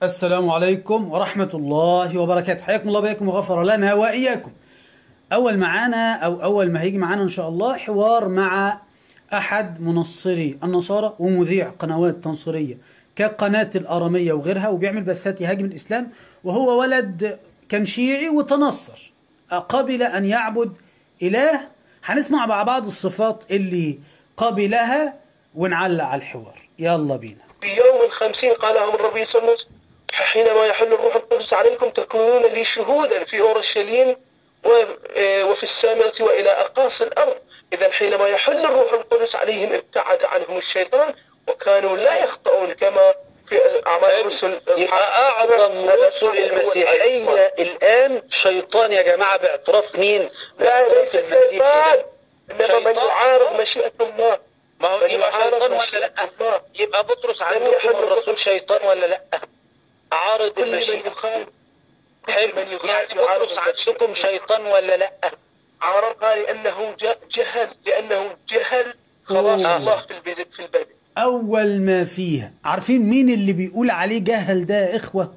السلام عليكم ورحمة الله وبركاته حياكم الله بيكم وغفر لنا وإياكم أول معانا أو أول ما هيجي معانا إن شاء الله حوار مع أحد منصري النصارى ومذيع قنوات تنصيرية كقناة الأرامية وغيرها وبيعمل بثات يهاجم الإسلام وهو ولد كان شيعي وتنصر قبل أن يعبد إله هنسمع مع بعض الصفات اللي قبلها ونعلق على الحوار يلا بينا في يوم الخمسين قالهم الربي صلى الله عليه وسلم حينما يحل الروح القدس عليكم تكونون لي شهودا في اورشليم و- آه، وفي السامرة والى اقاصي الارض اذا حينما يحل الروح القدس عليهم ابتعد عنهم الشيطان وكانوا لا يخطئون كما في اعمال الرسل يبقى اعظم رسل المسيحيه الان شيطان يا جماعه باعتراف مين؟ لا ليس باعتراف المسيح. شيطان انما من شيطان. يعارض مشيئة الله ما هو من يبقى يعارض شيطان ولا مشيئة لا؟ الله يبقى بطرس لم عندكم يحل الرسول شيطان ولا لا؟ عارض كل من المشيئه يخالف كل حلو من يخالف يعني يعارض بطرس المشيئة. عندكم شيطان ولا لا؟ عرفها لأنه ج- جهل لأنه جهل خلاص أوه. الله في البدء في البدء أول ما فيها عارفين مين اللي بيقول عليه جهل ده يا إخوة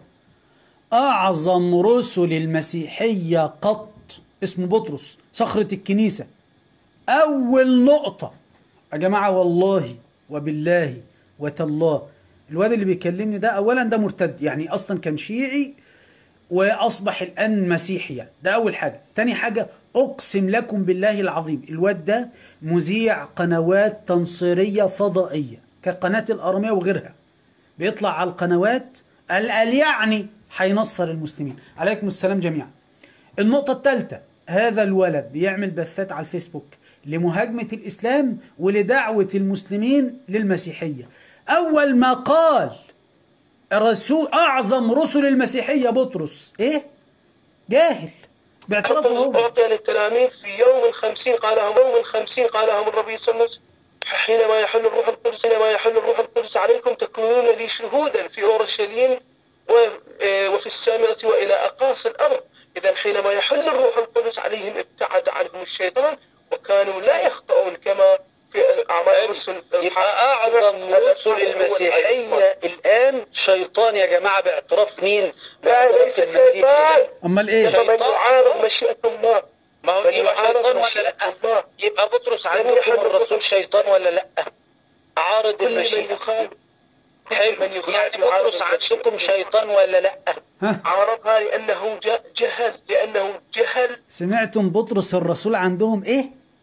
أعظم رسل المسيحية قط اسمه بطرس صخرة الكنيسة أول نقطة يا جماعة والله وبالله وتالله الواد اللي بيكلمني ده أولا ده مرتد يعني أصلا كان شيعي واصبح الان مسيحيا ده اول حاجه تاني حاجه اقسم لكم بالله العظيم الواد ده مذيع قنوات تنصيريه فضائيه كقناه الاراميه وغيرها بيطلع على القنوات قال قال يعني هينصر المسلمين عليكم السلام جميعا النقطه الثالثه هذا الولد بيعمل بثات على الفيسبوك لمهاجمه الاسلام ولدعوه المسلمين للمسيحيه اول ما قال الرسول اعظم رسل المسيحيه بطرس ايه جاهل باعترافه هو أعطي للتلاميذ في يوم الخمسين قالهم يوم الخمسين قالهم الربي صلى الله عليه وسلم حينما يحل الروح القدس حينما يحل الروح القدس عليكم تكونون لي شهودا في أورشليم و- آه، وفي السامرة وإلى أقاصي الأرض إذا حينما يحل الروح القدس عليهم ابتعد عنهم الشيطان وكانوا لا يخطئون كما في أعمال الرسل يبقى اعظم رسل المسيحيه الان شيطان يا جماعه باعتراف مين؟ لا باعتراف ليس المسيح. شيطان امال ايه إنما من يعارض مشيئة الله ما هو من يبقى يعارض شيطان ولا مشيئة لا؟ الله يبقى بطرس لم عندكم يحل الرسول شيطان ولا لا؟ عارض كل من المشيئه يخالف حلو من يخالف يعني يعارض بطرس المشيئة. عندكم شيطان ولا لا؟ ها عرفها لأنه ج- جهل لأنه جهل سمعتم بطرس الرسول عندهم ايه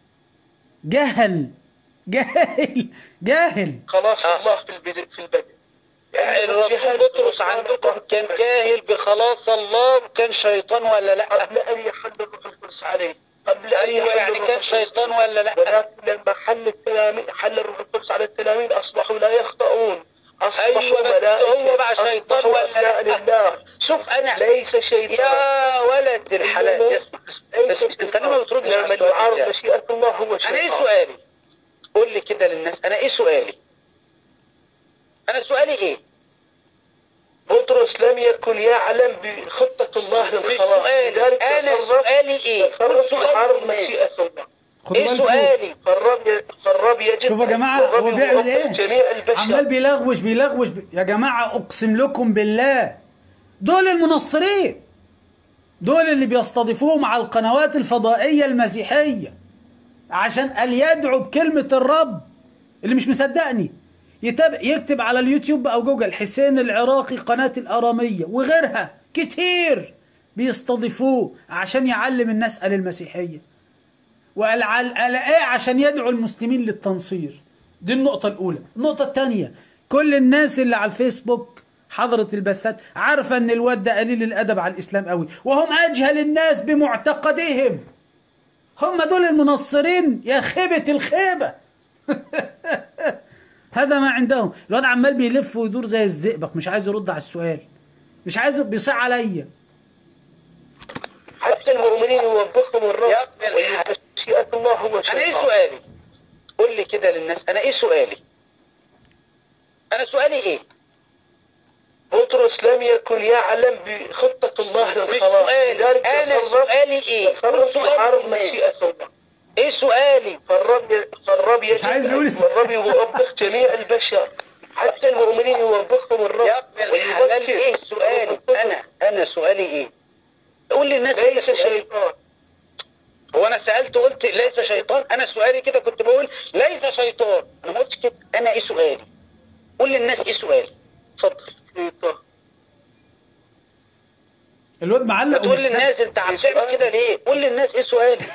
جهل جاهل جاهل خلاص آه. الله في البدء في البدء يعني لأنه الرسول جهل بطرس عندكم كان جاهل بخلاص الله وكان شيطان ولا لا؟ قبل أن يحل الروح القدس عليه قبل أن ايوه يحل يعني الروح كان القدس شيطان ولا لا؟ ولكن لما حل التلاميذ حل الروح القدس على التلاميذ أصبحوا لا يخطئون أصبحوا ايوه بس ملائكة هو بقى شيطان أصبحوا ولا أبناء لا؟ لله شوف انا ليس شيطان يا ولد الحلال إنما اسمع اسمع. بس انت ليه ما بتردش على من السؤال يعارض بتاعي؟ مشيئة الله هو انا شيطان ايه سؤالي؟ قول لي كده للناس انا ايه سؤالي؟ انا سؤالي ايه؟ بطرس لم يكن يعلم بخطة الله مش للخلاص سؤالي لذلك انا تصرف سؤالي ايه؟ تصرف سؤالي يعارض للناس. مشيئة الله خدوا ايه بالكم سؤالي؟ فالرب ي- فالرب يجب شوفوا يا جماعه والرب هو بيعمل يوفق ايه جميع البشر عمال بيلغوش بيلغوش ب... يا جماعه اقسم لكم بالله دول المنصرين دول اللي بيستضيفوهم على القنوات الفضائيه المسيحيه عشان قال يدعو بكلمه الرب اللي مش مصدقني يتابع يكتب على اليوتيوب او جوجل حسين العراقي قناه الاراميه وغيرها كتير بيستضيفوه عشان يعلم الناس قال المسيحيه وقال على قال ايه عشان يدعو المسلمين للتنصير دي النقطة الأولى النقطة الثانية كل الناس اللي على الفيسبوك حضرت البثات عارفة ان الواد ده قليل الأدب على الإسلام قوي وهم أجهل الناس بمعتقدهم هم دول المنصرين يا خيبة الخيبة هذا ما عندهم الواد عمال بيلف ويدور زي الزئبق مش عايز يرد على السؤال مش عايز بيصيح عليا حتى المؤمنين يوبخهم الرب يا ابن الحلال. ومشيئة الله هو انا ايه شيطان سؤالي؟ قول لي كده للناس انا ايه سؤالي؟ انا سؤالي ايه؟ بطرس لم يكن يعلم بخطة الله مش للخلاص سؤالي لذلك انا تصرف سؤالي ايه؟ تصرف سؤالي يعارض للناس. مشيئة الله ايه سؤالي؟ فالرب ي- فالرب يجب عايز يقول السؤال. والرب يوبخ جميع البشر حتى المؤمنين يوبخهم الرب يا ابن الحلال سؤالي ايه سؤالي انا انا سؤالي ايه قول للناس كده ليس سؤالي. شيطان هو انا سالت قلت ليس شيطان انا سؤالي كده كنت بقول ليس شيطان انا ما قلتش كده انا ايه سؤالي قول للناس ايه سؤالي اتفضل شيطان الواد معلق تقول ومش سامع للناس انت عم تعمل كده ليه قول للناس ايه سؤالي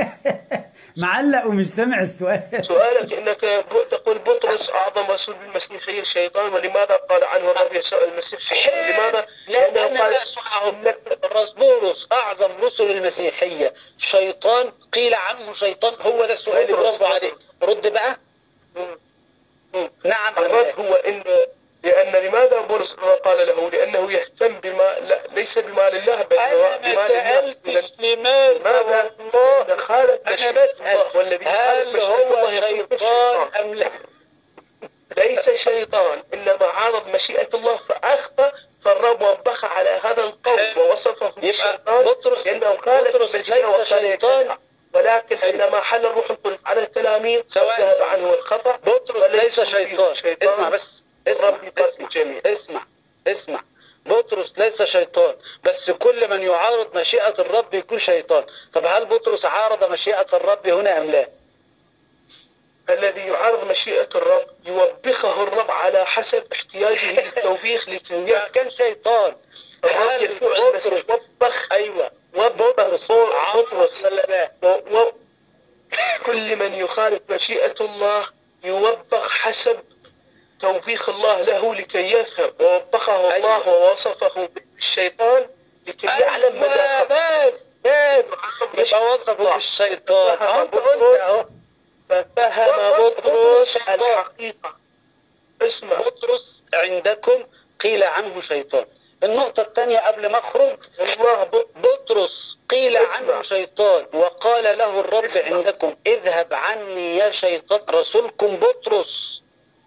معلق ومش سامع السؤال سؤالك انك تقول بطرس اعظم رسول بالمسيحيه الشيطان ولماذا قال عنه الرب يسوع المسيح شيطان؟ لماذا؟ لان لانه انا قال اسمعهم بولس اعظم رسل المسيحيه شيطان قيل عنه شيطان هو ده السؤال بطرس. برافو عليك رد بقى مم. مم. نعم أم الرد لا؟ هو ان لان لماذا بولس قال له؟ لانه يهتم بما لا ليس بمال الله بل انا بمال ما الناس سالتش لماذا لماذا؟ والله لأن خالف انا مشيئة الله بسال والذي هل يخالف مشيئة هو الله يكون شيطان شيطان. ام لا ليس شيطان انما عارض مشيئة الله فاخطا فالرب وبخ على هذا القول ووصفه يبقى بالشيطان بطرس- لانه خالف بطرس المشيئة ليس وقال شيطان. يتبع. ولكن عندما حل الروح القدس على التلاميذ سواء- ذهب عنه الخطا بطرس ليس وليسوا شيطان شيطان. اسمع بس اسمع الرب يقتل اسمع الجميع اسمع اسمع بطرس ليس شيطان بس كل من يعارض مشيئة الرب يكون شيطان طب هل بطرس عارض مشيئة الرب هنا أم لا الذي يعارض مشيئة الرب يوبخه الرب على حسب احتياجه للتوبيخ لكي إذا يفهم كان شيطان الرب هل يسوع بطرس المسيح وبخ أيوة وبطرس بطرس ولا لا و- و- كل من يخالف مشيئة الله يوبخ حسب توبيخ الله له لكي يفهم ووبخه الله أيوة. ووصفه بالشيطان لكي يعلم مدى أيوة، خطأه. بس بس يبقى وصفه بالشيطان أهو أنت قلت أهو ففهم بطرس الحقيقة اسمع بطرس عندكم قيل عنه شيطان النقطة الثانية قبل ما أخرج الله بط- بطرس قيل اسمع. عنه شيطان وقال له الرب اسمع. عندكم اذهب عني يا شيطان رسولكم بطرس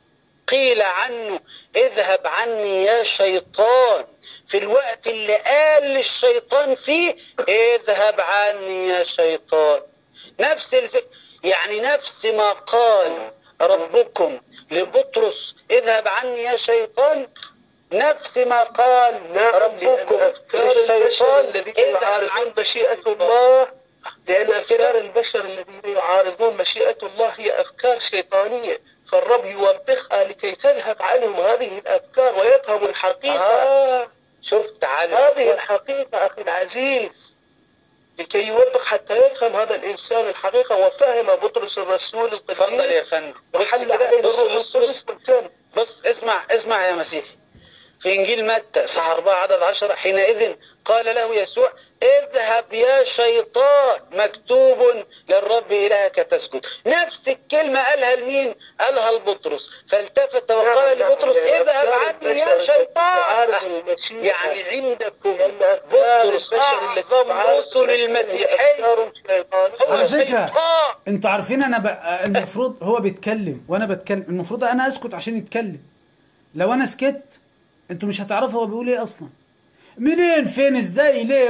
قيل عنه اذهب عني يا شيطان في الوقت اللي قال للشيطان فيه اذهب عني يا شيطان نفس الف... يعني نفس ما قال ربكم لبطرس اذهب عني يا شيطان نفس ما قال نعم لأن ربكم أفكار البشر للشيطان الذين اذهب يعارضون عني مشيئة الله لأن أفكار البشر الذين يعارضون مشيئة الله هي أفكار شيطانية فالرب يوبخها لكي تذهب عنهم هذه الأفكار ويفهموا الحقيقة آه شفت تعالى هذه الحقيقة أخي العزيز لكي يوبخ حتى يفهم هذا الإنسان الحقيقة وفهم بطرس الرسول اتفضل يا القديس فندم بص وحل كده عليه بص الروح بص القدس بص والتام. بص اسمع اسمع يا مسيحي في انجيل متى اصحاح 4 عدد 10 حينئذ قال له يسوع اذهب يا شيطان مكتوب للرب الهك تسجد نفس الكلمه قالها لمين قالها لبطرس فالتفت وقال نعم، لبطرس يعني اذهب أفكار عني البشر يا التي تعارض شيطان المشيئة. يعني عندكم لأن أفكار بطرس البشر التي اعظم تعارض رسل المشيئة هي المسيحيه أفكار شيطانية. هو على فكرة شيطان. انتوا عارفين انا ب... المفروض هو بيتكلم وانا بتكلم المفروض انا اسكت عشان يتكلم لو انا سكت انتوا مش هتعرفوا هو بيقول ايه اصلا منين فين ازاي ليه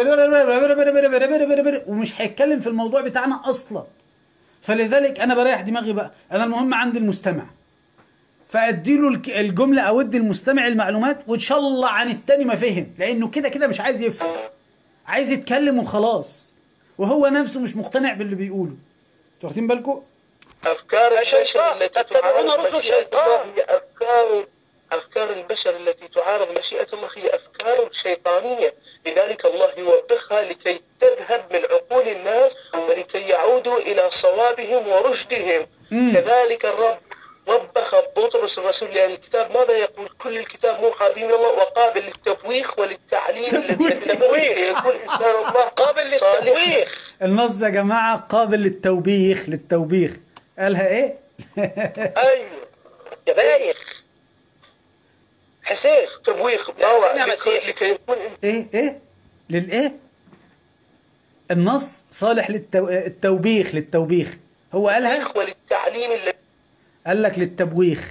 ومش هيتكلم في الموضوع بتاعنا اصلا فلذلك انا بريح دماغي بقى انا المهم عندي المستمع فاديله الك- الجمله او ادي المستمع المعلومات وان شاء الله عن التاني ما فهم لانه كده كده مش عايز يفهم عايز يتكلم وخلاص وهو نفسه مش مقتنع باللي بيقوله انتوا واخدين بالكم أفكار يا البشر شيطان، التي تتبعون تعارض رسل مشيئة شيطان. الله هي أفكار أفكار البشر التي تعارض مشيئة الله هي أفكار شيطانية لذلك الله يوبخها لكي تذهب من عقول الناس ولكي يعودوا إلى صوابهم ورشدهم مم. كذلك الرب وبخ بطرس الرسول لأن الكتاب ماذا يقول كل الكتاب موحى به من الله وقابل للتبويخ وللتعليم الذي تبويخ. يكون إنسان الله قابل صالحا. للتبويخ النص يا جماعه قابل للتوبيخ للتوبيخ قالها ايه ايوه يا بايخ حسين تبويخ لا، باوع سنة لكي- مسيح. لكي يكون إنسان ايه ايه للايه النص صالح للتو... التوبيخ للتوبيخ هو قالها وللتعليم الذي قال لك للتبويخ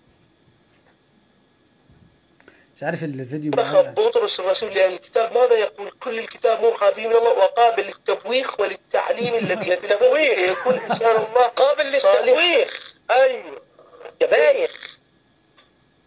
مش عارف الفيديو بخ معلق. بطرس الرسول لأن الكتاب ماذا يقول كل الكتاب موحى به من الله وقابل للتبويخ وللتعليم الذي للتبويخ. لكي يكون إنسان الله قابل صالحا. للتبويخ ايوه يا بايخ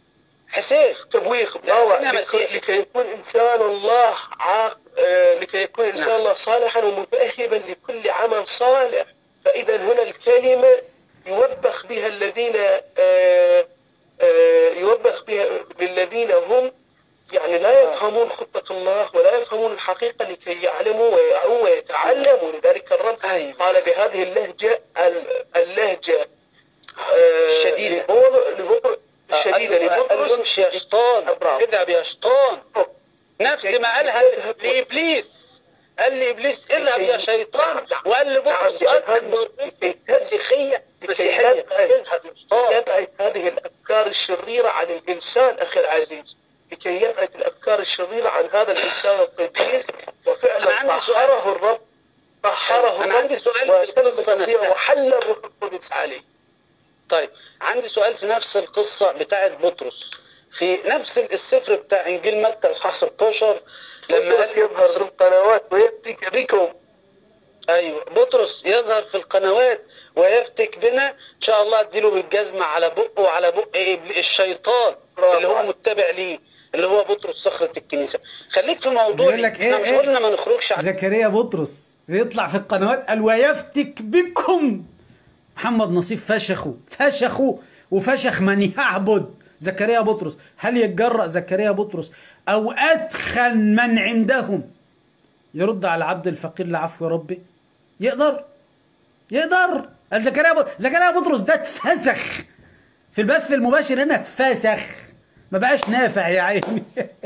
حسين تبويخ لا، ضاوع سنة لكي, مسيح. لكي يكون إنسان الله عاق آه، لكي يكون إنسان نعم. الله صالحا ومتأهبا لكل عمل صالح فإذا هنا الكلمة يوبخ بها الذين آه، آه، يوبخ بها للذين هم يعني لا يفهمون خطة الله ولا يفهمون الحقيقة لكي يعلموا ويعوا ويتعلموا لذلك الرب أيوة. قال بهذه اللهجة ال- اللهجة آه، الشديدة. لبطر- لبطر- الشديدة قال له لبطرس امشي يا شيطان برافو. اذهب يا شيطان نفس ما قالها اذهب. لابليس قال لابليس اذهب يا شيطان نعم. وقال لبطرس نعم. اكبر مسيحيه مسيحيه اذهب يا شيطان يبعد هذه الافكار الشريره عن الانسان اخي العزيز لكي يبعد الافكار الشريره عن هذا الانسان القديس أنا وفعلا عندي سؤال. طهره الرب طهره أنا عندي الرب سؤال في وتم القصة تطهيره نفسها. وحل الروح القدس عليه طيب عندي سؤال في نفس القصه بتاعت بطرس في نفس السفر بتاع انجيل متى اصحاح 16 لما بطرس قال يظهر في القنوات ويفتك بكم ايوه بطرس يظهر في القنوات ويفتك بنا ان شاء الله اديله بالجزمه على بقه وعلى بق إبل- الشيطان برافو اللي هو عليك. متبع ليه اللي هو بطرس صخره الكنيسه خليك في موضوع بيقول لك إيه- مش إيه؟ قلنا ما نخرجش عن زكريا بطرس بيطلع في القنوات قال ويفتك بكم محمد نصيف فشخوا فشخوا وفشخ من يعبد زكريا بطرس هل يتجرأ زكريا بطرس أو أدخن من عندهم يرد على العبد الفقير لعفو ربي يقدر يقدر قال زكريا بطرس زكريا بطرس ده اتفسخ في البث المباشر هنا اتفسخ ما بقاش نافع يا عيني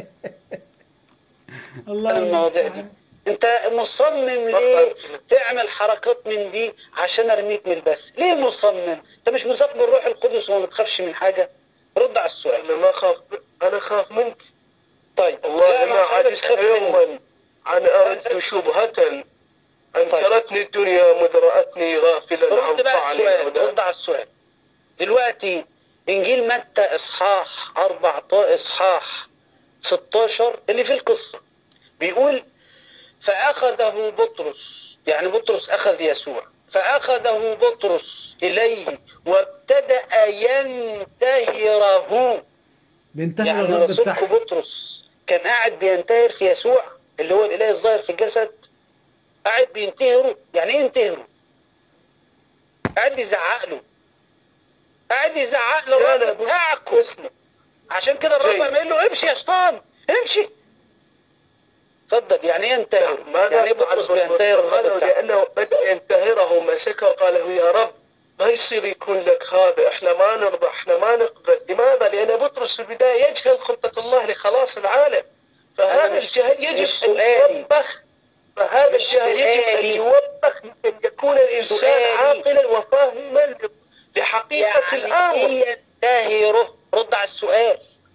الله المواضيع دي المستعان. انت مصمم ليه تعمل حركات من دي عشان ارميك من البث ليه مصمم انت مش مصاب بالروح القدس وما بتخافش من حاجه رد على السؤال انا ما خاف انا خاف منك طيب والله لا، ما ما حاجة عجزت تخاف مني. يوما عن أردت شبهة أنكرتني الدنيا مذ رأتني غافلا عن رد بقى فعل السؤال الهدى رد على السؤال دلوقتي انجيل متى اصحاح 14 اصحاح 16 اللي في القصه بيقول فاخذه بطرس يعني بطرس اخذ يسوع فاخذه بطرس اليه وابتدا ينتهره بينتهي يعني الرب رسولكم بتاعهم بطرس كان قاعد بينتهر في يسوع اللي هو الاله الظاهر في الجسد قاعد بينتهره يعني ايه ينتهره قاعد يزعق له قاعد يزعق له لا، لا، الراجل بص- بتاعكم اسمع عشان كده الرب جيد. قام قال له امشي يا شيطان امشي اتفضل يعني ايه ينتهر ماذا يعني ايه فعل بطرس بينتهر الرب قال بتاعه لأنه بدأ ينتهره مسكه وقال له يا رب ما يصير يكون لك هذا احنا ما نرضى احنا ما نقبل لماذا؟ لأن بطرس في البداية يجهل خطة الله لخلاص العالم فهذا أنا مش- الجهل يجب مش أن سؤالي. يوبخ فهذا مش الجهل يجب أن سؤالي. يوبخ لكي يكون الإنسان سؤالي. عاقلا وفاهما لحقيقة يعني الأمر ايه ينتهره رد على السؤال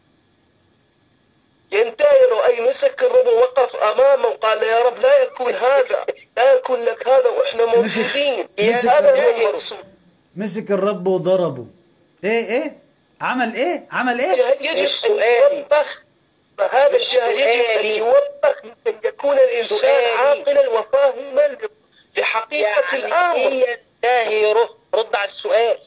ينتهر أي مسك الرب ووقف أمامه وقال يا رب لا يكون هذا لا يكون لك هذا وإحنا مسك- موجودين مسك هذا هو الرب. المقصود مسك الرب وضربه ايه ايه عمل ايه عمل ايه الجهل يجب مش أن سؤالي. يوبخ فهذا مش الجهل يجب أن سؤالي. يوبخ لكي يكون الإنسان سؤالي. عاقلا وفاهما لحقيقة يعني الأمر ايه ينتهره رد على السؤال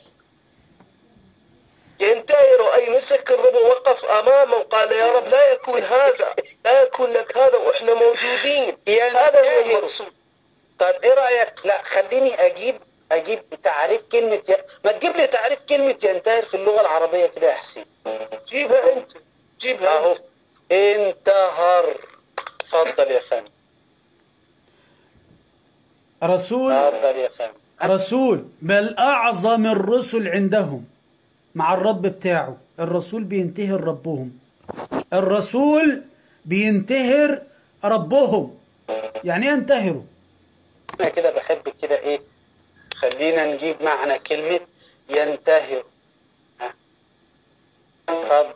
ينتهر أي مسك الرب ووقف أمامه وقال يا رب لا يكون هذا لا يكون لك هذا وإحنا موجودين هذا هو ينتهر. المقصود طب ايه رايك لا خليني اجيب اجيب تعريف كلمه ي... ما تجيب لي تعريف كلمه ينتهر في اللغه العربيه كده يا حسين جيبها أنت جيبها اهو أنت انتهر اتفضل يا فندم رسول اتفضل يا فندم رسول بل أعظم الرسل عندهم مع الرب بتاعه الرسول بينتهر ربهم الرسول بينتهر ربهم يعني ايه ينتهروا انا كده بحب كده ايه خلينا نجيب معنى كلمه ينتهر ها اتفضل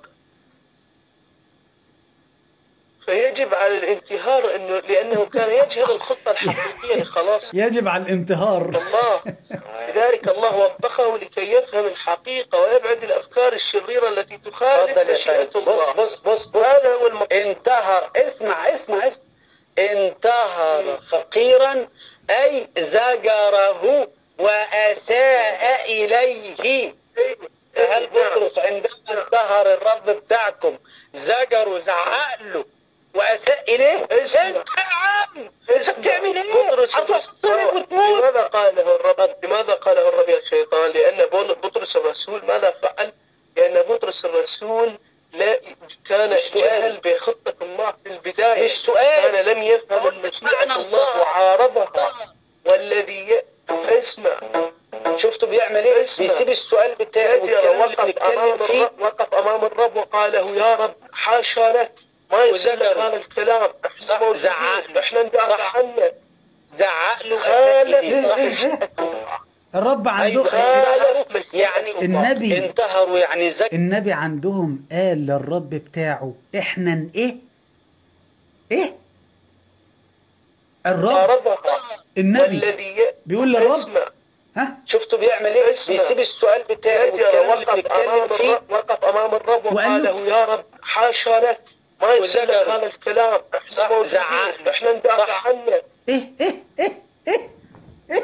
فيجب على الانتهار انه لانه كان يجهل الخطه الحقيقيه لخلاص يجب على الانتهار الله لذلك الله وبخه لكي يفهم الحقيقه ويبعد الافكار الشريره التي تخالف اتفضل يا مشيئه فندم الله بص بص بص بص هذا هو المقصود انتهر اسمع اسمع اسمع انتهر فقيرا أي زجره وأساء إليه هل بطرس عندما انتهر الرب بتاعكم زجر وزعق له واساء اليه اسمع. انت يا عم انت بتعمل ايه؟ بطرس هتوصلني وتموت لماذا قاله الرب لماذا قاله الرب يا شيطان؟ لأن بول- بطرس الرسول ماذا فعل؟ لأن بطرس الرسول لا كان مش سؤال. جهل بخطة الله في البداية مش سؤال. كان لم يفهم هو المشيئة معنى الله الله. وعارضها والذي ي... فاسمع شفتوا بيعمل ايه؟ اسمع. بيسيب السؤال بتاعه سجل والكلام اللي وقف أمام بنتكلم فيه الرب وقف أمام الرب وقال له يا رب حاشا لك ما يصير لك وزجر. هذا الكلام صح، احنا موجودين زعق. احنا ندافع صح. عنك زعق له خالف. واساء اليه ايه صح؟ ايه ايه الرب عنده أيوة. خالف يعني النبي. انتهروا يعني زجر النبي عندهم قال للرب بتاعه احنا ن- ايه ايه الرب عارضها النبي والذي ي... بيقول للرب اسمع ها شفتوا بيعمل ايه؟ اسمع. بيسيب السؤال بتاعه سجل والكلام اللي وقف أمام بنتكلم فيه الرب وقف أمام الرب وقال وقال له- له يا رب حاشا لك ما يصير لك وزجر. هذا الكلام صح، احنا موجودين زعق. احنا ندافع صح. عنك ايه ايه ايه ايه ايه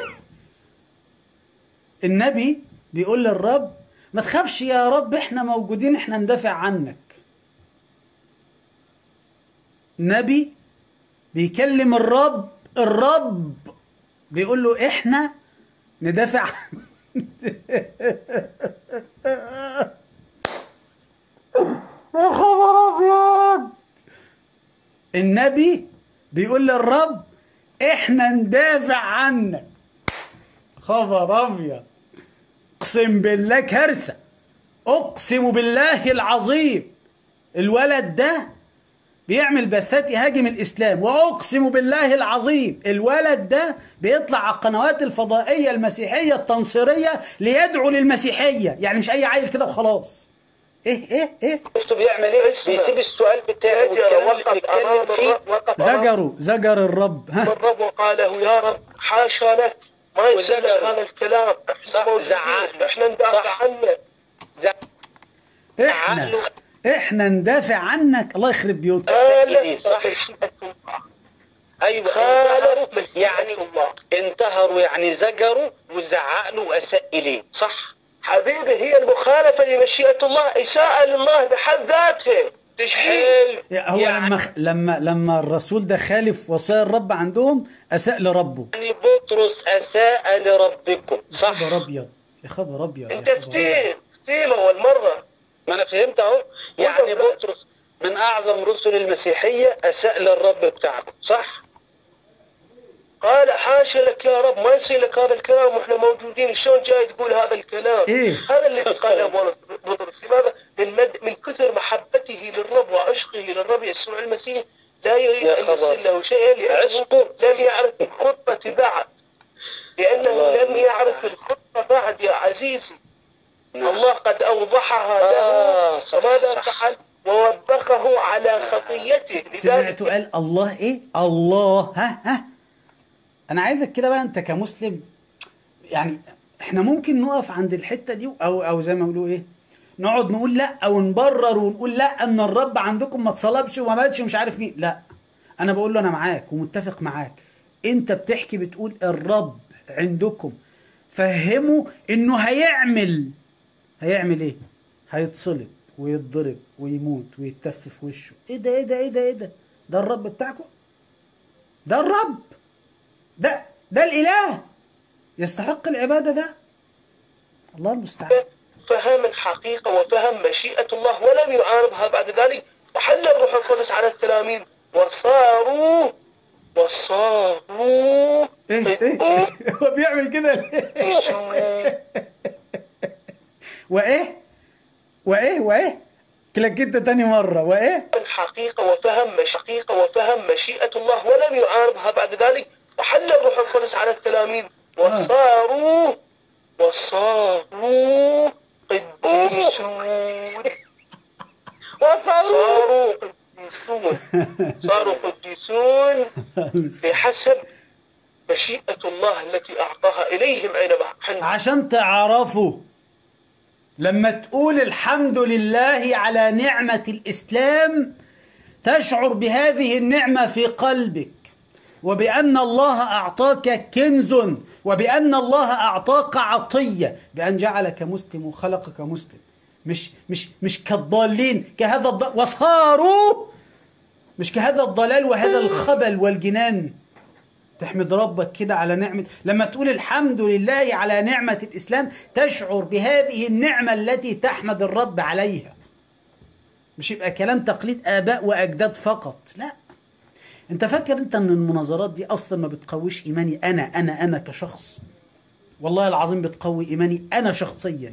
النبي بيقول للرب ما تخافش يا رب احنا موجودين احنا ندافع عنك نبي بيكلم الرب الرب بيقول له احنا ندافع عن- يا خبر ابيض النبي بيقول للرب احنا ندافع عنك خبر ابيض اقسم بالله كارثه اقسم بالله العظيم الولد ده بيعمل بثات يهاجم الاسلام واقسم بالله العظيم الولد ده بيطلع على القنوات الفضائيه المسيحيه التنصيريه ليدعو للمسيحيه يعني مش اي عيل كده وخلاص ايه ايه ايه شفتوا بيعمل ايه؟ اسمع. بيسيب السؤال بتاعه سجل والكلام اللي وقف أمام بنتكلم فيه الرب وقف أمام زجروا زجر الرب ها الرب وقال له يا رب حاشا لك ما يصير لك وزجر. هذا الكلام صح، احنا موجودين زعق. احنا ندافع صح. عنك احنا عقله. احنا ندافع عنك الله يخرب بيوتك خالف صح. مشيئة الله ايوه خالف انتهروا مشيئة يعني الله انتهروا يعني زجروا وزعق له واساء اليه صح؟ حبيبي هي المخالفة لمشيئة الله إساءة لله بحد ذاتها تشحيل هو يعني- لما لما لما الرسول ده خالف وصايا الرب عندهم اساء لربه يعني بطرس اساء لربكم صح؟ خبر ابيض يا خبر ابيض يا انت خبر أبيض. فتيم فتيم أول مرة ما انا فهمت اهو يعني وضع- بطرس من اعظم رسل المسيحيه اساء للرب بتاعكم صح؟ قال حاشا لك يا رب ما يصير لك هذا الكلام واحنا موجودين شلون جاي تقول هذا الكلام إيه؟ هذا اللي قاله بطرس لماذا من, مد... من كثر محبته للرب وعشقه للرب يسوع المسيح لا يريد يا ان خبر. يصير له شيئا لانه عشقه. لم يعرف الخطه بعد لانه الله لم يعرف الخطه بعد يا عزيزي الله قد اوضحها آه، له صح، فماذا صح. فعل ووبخه على خطيته سمعته قال الله ايه الله ها ها انا عايزك كده بقى انت كمسلم يعني احنا ممكن نقف عند الحته دي او او زي ما بيقولوا ايه نقعد نقول لا او نبرر ونقول لا ان الرب عندكم ما اتصلبش وما ماتش ومش عارف مين لا انا بقول له انا معاك ومتفق معاك انت بتحكي بتقول الرب عندكم فهموا انه هيعمل هيعمل ايه هيتصلب ويتضرب ويموت ويتف في وشه ايه ده ايه ده ايه ده ايه ده ده الرب بتاعكم ده الرب ده ده الاله يستحق العباده ده الله المستعان فهم الحقيقة وفهم مشيئة الله ولم يعارضها بعد ذلك وحل الروح القدس على التلاميذ وصاروا وصاروا ايه ايه هو بيعمل كده ليه؟ وايه وايه وايه كلكت تاني مره وايه الحقيقة وفهم مش حقيقة وفهم مشيئة الله ولم يعارضها بعد ذلك وحل الروح القدس على التلاميذ وصاروا وصاروا قديسون صاروا قديسون صاروا قديسون بحسب مشيئة الله التي أعطاها إليهم أينما حن عشان تعرفوا لما تقول الحمد لله على نعمة الإسلام تشعر بهذه النعمة في قلبك وبأن الله أعطاك كنز وبأن الله أعطاك عطية بأن جعلك مسلم وخلقك مسلم مش مش مش كالضالين كهذا الض... وصاروا مش كهذا الضلال وهذا الخبل والجنان تحمد ربك كده على نعمة لما تقول الحمد لله على نعمة الإسلام تشعر بهذه النعمة التي تحمد الرب عليها مش يبقى كلام تقليد آباء وأجداد فقط لا انت فاكر انت ان المناظرات دي اصلا ما بتقويش ايماني انا انا انا كشخص والله العظيم بتقوي ايماني انا شخصيا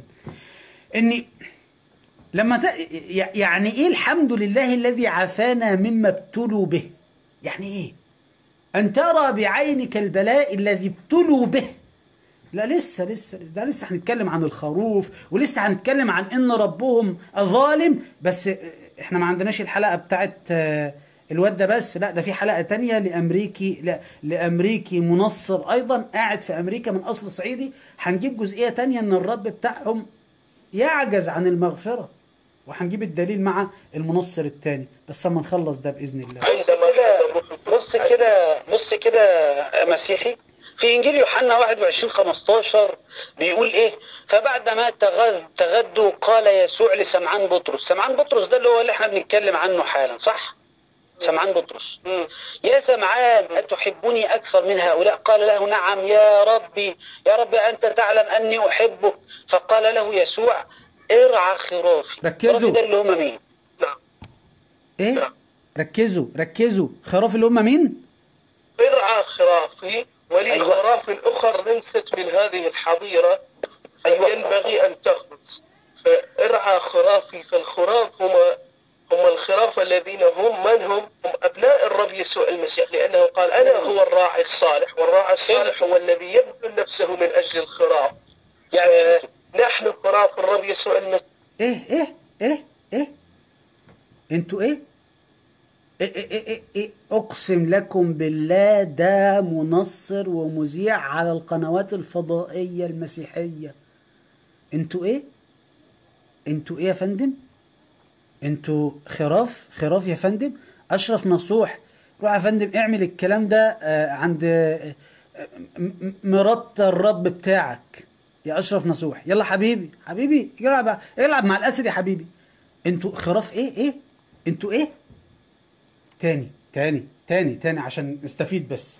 اني لما ت... يعني ايه الحمد لله الذي عافانا مما ابتلوا به يعني ايه ان ترى بعينك البلاء الذي ابتلوا به لا لسه لسه ده لسه هنتكلم عن الخروف ولسه هنتكلم عن ان ربهم ظالم بس احنا ما عندناش الحلقه بتاعت آه، الواد ده بس لا ده في حلقه تانية لامريكي لا لامريكي منصر ايضا قاعد في امريكا من اصل صعيدي هنجيب جزئيه تانية ان الرب بتاعهم يعجز عن المغفره وهنجيب الدليل مع المنصر التاني بس اما نخلص ده باذن الله عندما كده بص كده بص كده مسيحي في انجيل يوحنا 21 15 بيقول ايه فبعدما تغذ تغدوا قال يسوع لسمعان بطرس سمعان بطرس ده اللي هو اللي احنا بنتكلم عنه حالا صح سمعان بطرس مم. يا سمعان أتحبني أكثر من هؤلاء قال له نعم يا ربي يا رب أنت تعلم أني أحبك فقال له يسوع ارعى خرافي ركزوا. خرافي ده اللي هم مين نعم ايه نعم. ركزوا ركزوا خراف اللي هم مين ارعى خرافي ولي أيوة. خراف أخر ليست من هذه الحظيرة أيوة. فينبغي أن تخلص فارعى خرافي فالخراف هم هم الخراف الذين هم من هم؟ هم أبناء الرب يسوع المسيح لأنه قال أنا هو الراعي الصالح والراعي الصالح هو الذي يبذل نفسه من أجل الخراف يعني نحن خراف الرب يسوع المسيح ايه ايه ايه ايه انتوا ايه إيه, إيه, إيه, إيه, إيه اقسم لكم بالله ده منصر ومذيع على القنوات الفضائية المسيحية انتوا ايه انتوا ايه يا فندم انتوا خراف خراف يا فندم اشرف نصوح روح يا فندم اعمل الكلام ده آه، عند آه، م- م- مرات الرب بتاعك يا اشرف نصوح يلا حبيبي حبيبي العب العب مع الاسد يا حبيبي انتوا خراف ايه ايه انتوا ايه تاني تاني تاني تاني عشان نستفيد بس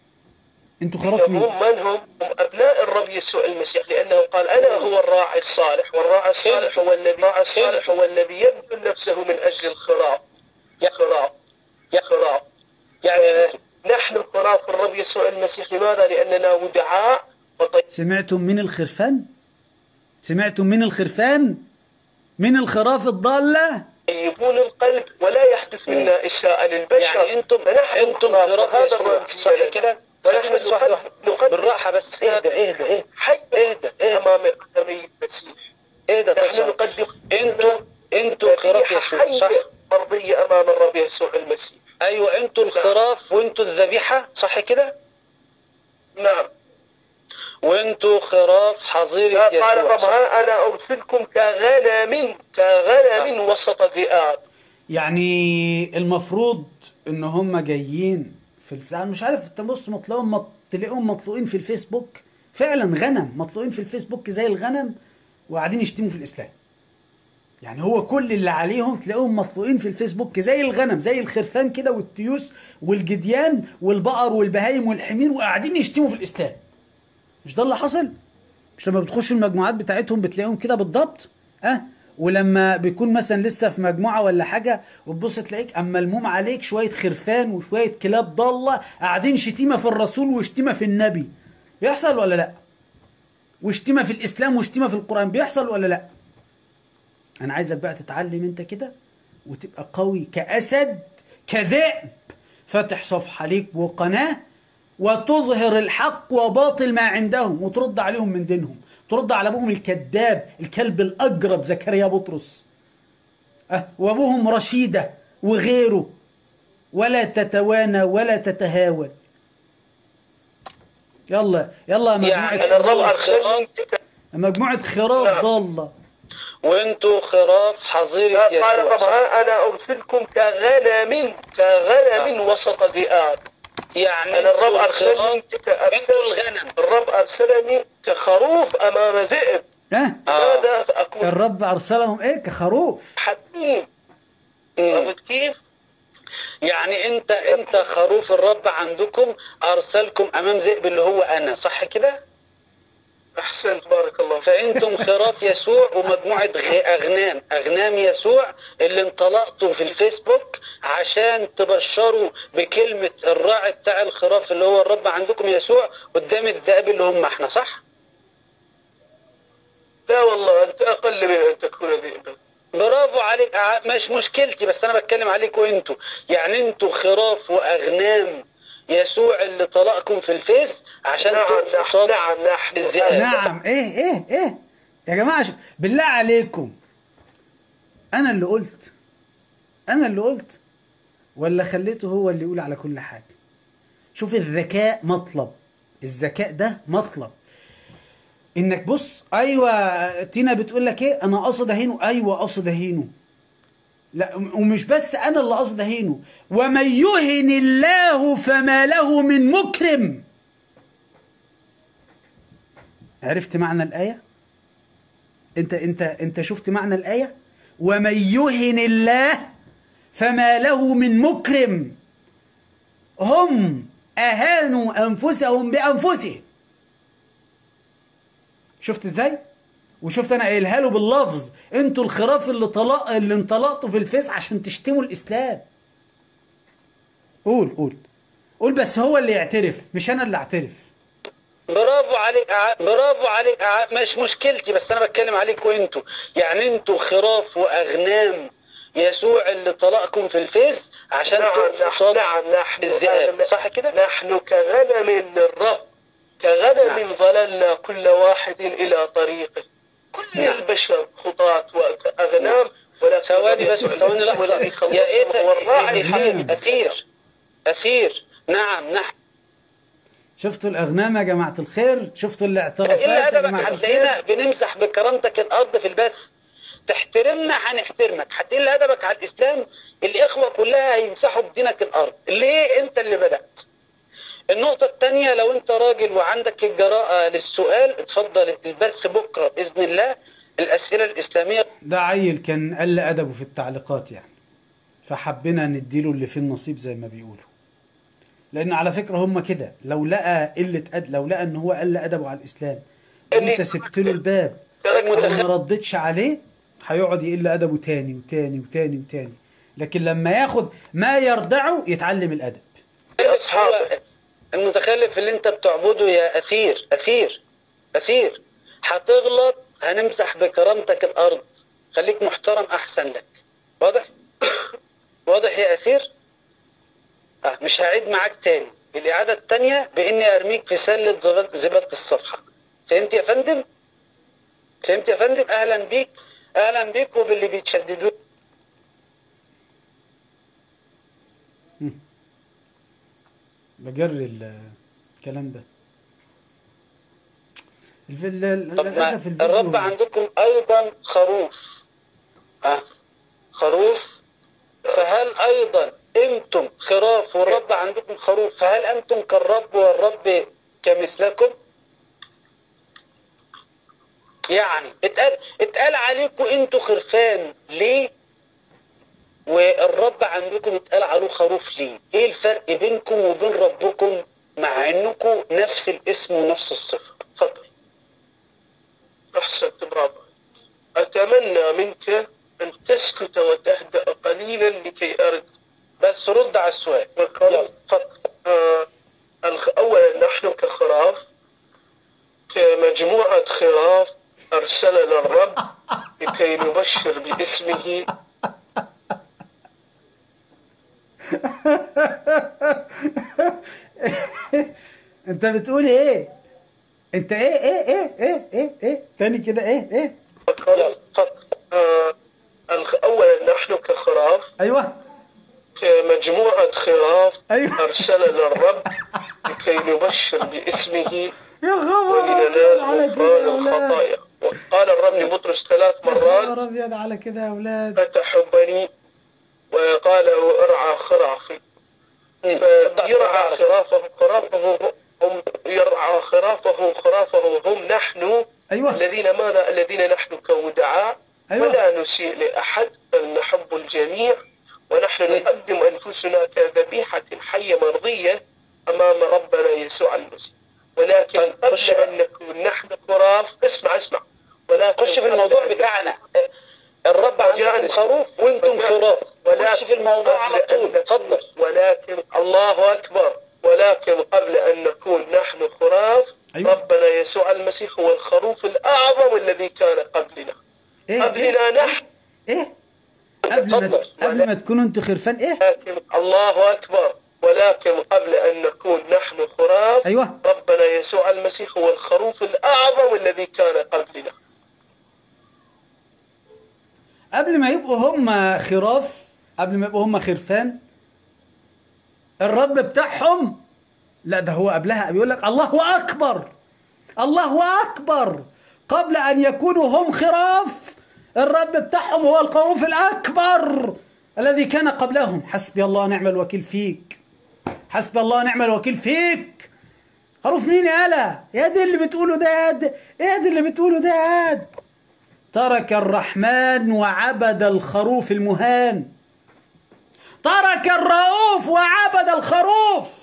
انتوا خراف هم مين من هم؟ هم أبناء الرب يسوع المسيح لأنه قال أنا هو الراعي الصالح والراعي الصالح هو الذي الراعي الصالح هو الذي يبذل نفسه من أجل الخراف يا خراف يا خراف يعني نحن خراف الرب يسوع المسيح لماذا؟ لأننا ودعاء سمعتم من الخرفان سمعتم من الخرفان من الخراف الضالة وطيبون القلب ولا يحدث منا إساءة للبشر يعني انتم فنحن انتم خراف خراف هذا يسوع الرب صح كده ونحن بس واحدة واحدة. نقدم بالراحة بس اهدى اهدى اهدى حي اهدى اهدى أمام قدمي المسيح اهدى نحن طيب. نقدم انتوا انتوا خراف ذبيحة يسوع صح حية مرضية أمام الرب يسوع المسيح ايوه انتوا الخراف وانتوا الذبيحة صح كده نعم وانتوا خراف حظيرة قال يسوع الرب صح؟ ها أنا أرسلكم كغنم كغنم وسط ذئاب يعني المفروض ان هم جايين في الف... انا مش عارف انت بص مطلقهم مط... تلاقيهم مطلوقين في الفيسبوك فعلا غنم مطلوقين في الفيسبوك زي الغنم وقاعدين يشتموا في الاسلام يعني هو كل اللي عليهم تلاقيهم مطلوقين في الفيسبوك زي الغنم زي الخرفان كده والتيوس والجديان والبقر والبهايم والحمير وقاعدين يشتموا في الاسلام مش ده اللي حصل مش لما بتخشوا المجموعات بتاعتهم بتلاقيهم كده بالضبط اه ولما بيكون مثلا لسه في مجموعه ولا حاجه وتبص تلاقيك اما ملموم عليك شويه خرفان وشويه كلاب ضاله قاعدين شتيمه في الرسول وشتيمه في النبي بيحصل ولا لا وشتيمه في الاسلام وشتيمه في القران بيحصل ولا لا انا عايزك بقى تتعلم انت كده وتبقى قوي كاسد كذئب فاتح صفحه ليك وقناه وتظهر الحق وباطل ما عندهم وترد عليهم من دينهم ترد على ابوهم الكذاب الكلب الاجرب زكريا بطرس أه وابوهم رشيده وغيره ولا تتوانى ولا تتهاون يلا يلا يا يعني مجموعه أنا الرب خراف أرسلني مجموعه خراف نعم. ضاله وانتوا خراف حظيرة قال يسوع الرب صح؟ ها أنا أرسلكم كغنم كغنم وسط ذئاب يعني أنا الرب انتوا الخراف- أرسلني انتوا كأرسل الغنم الرب أرسلني كخروف أمام ذئب ها ماذا أكون الرب ارسلهم ايه كخروف حكيم مم. عرفت كيف؟ يعني انت انت خروف الرب عندكم ارسلكم امام ذئب اللي هو انا صح كده أحسنت بارك الله فيك فانتم خراف يسوع ومجموعه غ- اغنام اغنام يسوع اللي انطلقتوا في الفيسبوك عشان تبشروا بكلمه الراعي بتاع الخراف اللي هو الرب عندكم يسوع قدام الذئاب اللي هم احنا صح لا والله أنت أقل من أن تكون ذئبا برافو عليك ع- مش مشكلتي بس انا بتكلم عليكم انتوا يعني انتوا خراف واغنام يسوع اللي طلقكم في الفيس عشان نعم تقفوا نحن قصاد نعم نحن الذئاب. نعم ايه ايه ايه يا جماعه شو- بالله عليكم انا اللي قلت انا اللي قلت ولا خليته هو اللي يقول على كل حاجه شوف الذكاء مطلب الذكاء ده مطلب انك بص ايوه تينا بتقول لك ايه انا قصد اهينه ايوه قصد اهينه لا ومش بس انا اللي قصد اهينه ومن يهن الله فما له من مكرم عرفت معنى الآية؟ أنت أنت أنت شفت معنى الآية؟ ومن يهن الله فما له من مكرم هم أهانوا أنفسهم بأنفسهم شفت ازاي؟ وشفت انا قايلها له باللفظ انتوا الخراف اللي طلق اللي انطلقتوا في الفيس عشان تشتموا الاسلام قول قول قول بس هو اللي يعترف مش انا اللي اعترف برافو عليك ع- برافو عليك ع- مش مشكلتي بس انا بتكلم عليكم انتوا يعني انتوا خراف واغنام يسوع اللي طلقكم في الفيس عشان نعم تقفوا نحن قصاد نعم نحن الذئاب صح كده؟ نحن كغنم للرب كغنم نعم. ضللنا كل واحد إلى طريقه كل نعم. البشر خطاة وأغنام ولكن ثواني بس الرب ثواني لحظة والذي يا خلصهم ايه هو الراعي حبيبي أثير أثير نعم نحن شفتوا الاغنام يا جماعه الخير شفتوا الاعترافات إلا يا أدبك جماعه هتلاقينا الخير بنمسح بكرامتك الأرض في البث تحترمنا هنحترمك هتقل أدبك على الإسلام الإخوة كلها هيمسحوا بدينك الأرض ليه أنت اللي بدأت النقطة الثانية لو أنت راجل وعندك الجراءة للسؤال اتفضل البث بكرة بإذن الله الأسئلة الإسلامية ده عيل كان قل ادبه في التعليقات يعني فحبينا نديله اللي فيه النصيب زي ما بيقولوا لان على فكره هم كده لو لقى قله أد... لو لقى ان هو قل ادبه على الاسلام وانت سبت له الباب وما ردتش عليه هيقعد يقل ادبه تاني وتاني وتاني وتاني لكن لما ياخد ما يرضعه يتعلم الادب هو المتخلف اللي انت بتعبده يا اثير اثير اثير هتغلط هنمسح بكرامتك الارض خليك محترم احسن لك واضح واضح يا اثير اه مش هعيد معاك تاني الاعاده التانيه باني ارميك في سله زبد- زباله الصفحه فهمت يا فندم فهمت يا فندم اهلا بيك اهلا بيك وباللي بيتشددوا بجري ال- الكلام ده الف... ال- طب ما للاسف الفيديو الرب عندكم ايضا خروف ها خروف فهل ايضا انتم خراف والرب عندكم خروف فهل انتم كالرب والرب كمثلكم يعني اتقال اتقال عليكم انتوا خرفان ليه والرب عندكم اتقال عليه خروف ليه ايه الفرق بينكم وبين ربكم مع انكم نفس الاسم ونفس الصفه اتفضل أحسنت برافو أتمنى منك أن تسكت وتهدأ قليلا لكي أرد بس رد على السؤال وقال- يلا اتفضل آه، الخ- أولا نحن كخراف كمجموعة خراف أرسلنا الرب لكي نبشر باسمه انت بتقول ايه انت ايه ايه ايه ايه ايه ايه تاني كده ايه ايه يلا وقال اتفضل آه، الخ- أولا نحن كخراف ايوه كمجموعة خراف أيوة. أرسلنا الرب لكي نبشر باسمه يا خبر ولننال أبيض على كده يا غفران اولاد الخطايا وقال الرب لبطرس ثلاث يا مرات خبر ابيض على كده يا اولاد فتحبني وقال له ارعى خرافي فيرعى خرافه خرافه هم يرعى خرافه خرافه هم نحن أيوة. الذين ماذا الذين نحن كودعاء أيوة. ولا نسيء لأحد بل نحب الجميع ونحن نقدم أنفسنا كذبيحة حية مرضية أمام ربنا يسوع المسيح ولكن طيب، قبل خش- أن نكون نحن خراف اسمع اسمع ولكن خش في قبل الموضوع أن- بتاعنا الرب عندكم جاءني. خروف وانتم خراف خش في الموضوع على قبل أن طول نكون- اتفضل ولكن الله أكبر ولكن قبل أن نكون نحن خراف أيوة. ربنا يسوع المسيح هو الخروف الأعظم الذي كان قبلنا إيه قبلنا إيه نحن إيه قبل ما اتفضل. قبل ما تكونوا أنتوا خرفان إيه لكن الله أكبر ولكن قبل أن نكون نحن خراف أيوة ربنا يسوع المسيح هو الخروف الأعظم الذي كان قبلنا قبل ما يبقوا هم خراف قبل ما يبقوا هم خرفان الرب بتاعهم لا ده هو قبلها بيقول لك الله اكبر الله اكبر قبل ان يكونوا هم خراف الرب بتاعهم هو الخروف الاكبر الذي كان قبلهم حسبي الله ونعم الوكيل فيك حسبي الله ونعم الوكيل فيك خروف مين يا الا يا دي اللي بتقوله ده يا دي يا دي اللي بتقوله ده يا دي ترك الرحمن وعبد الخروف المهان ترك الرؤوف وعبد الخروف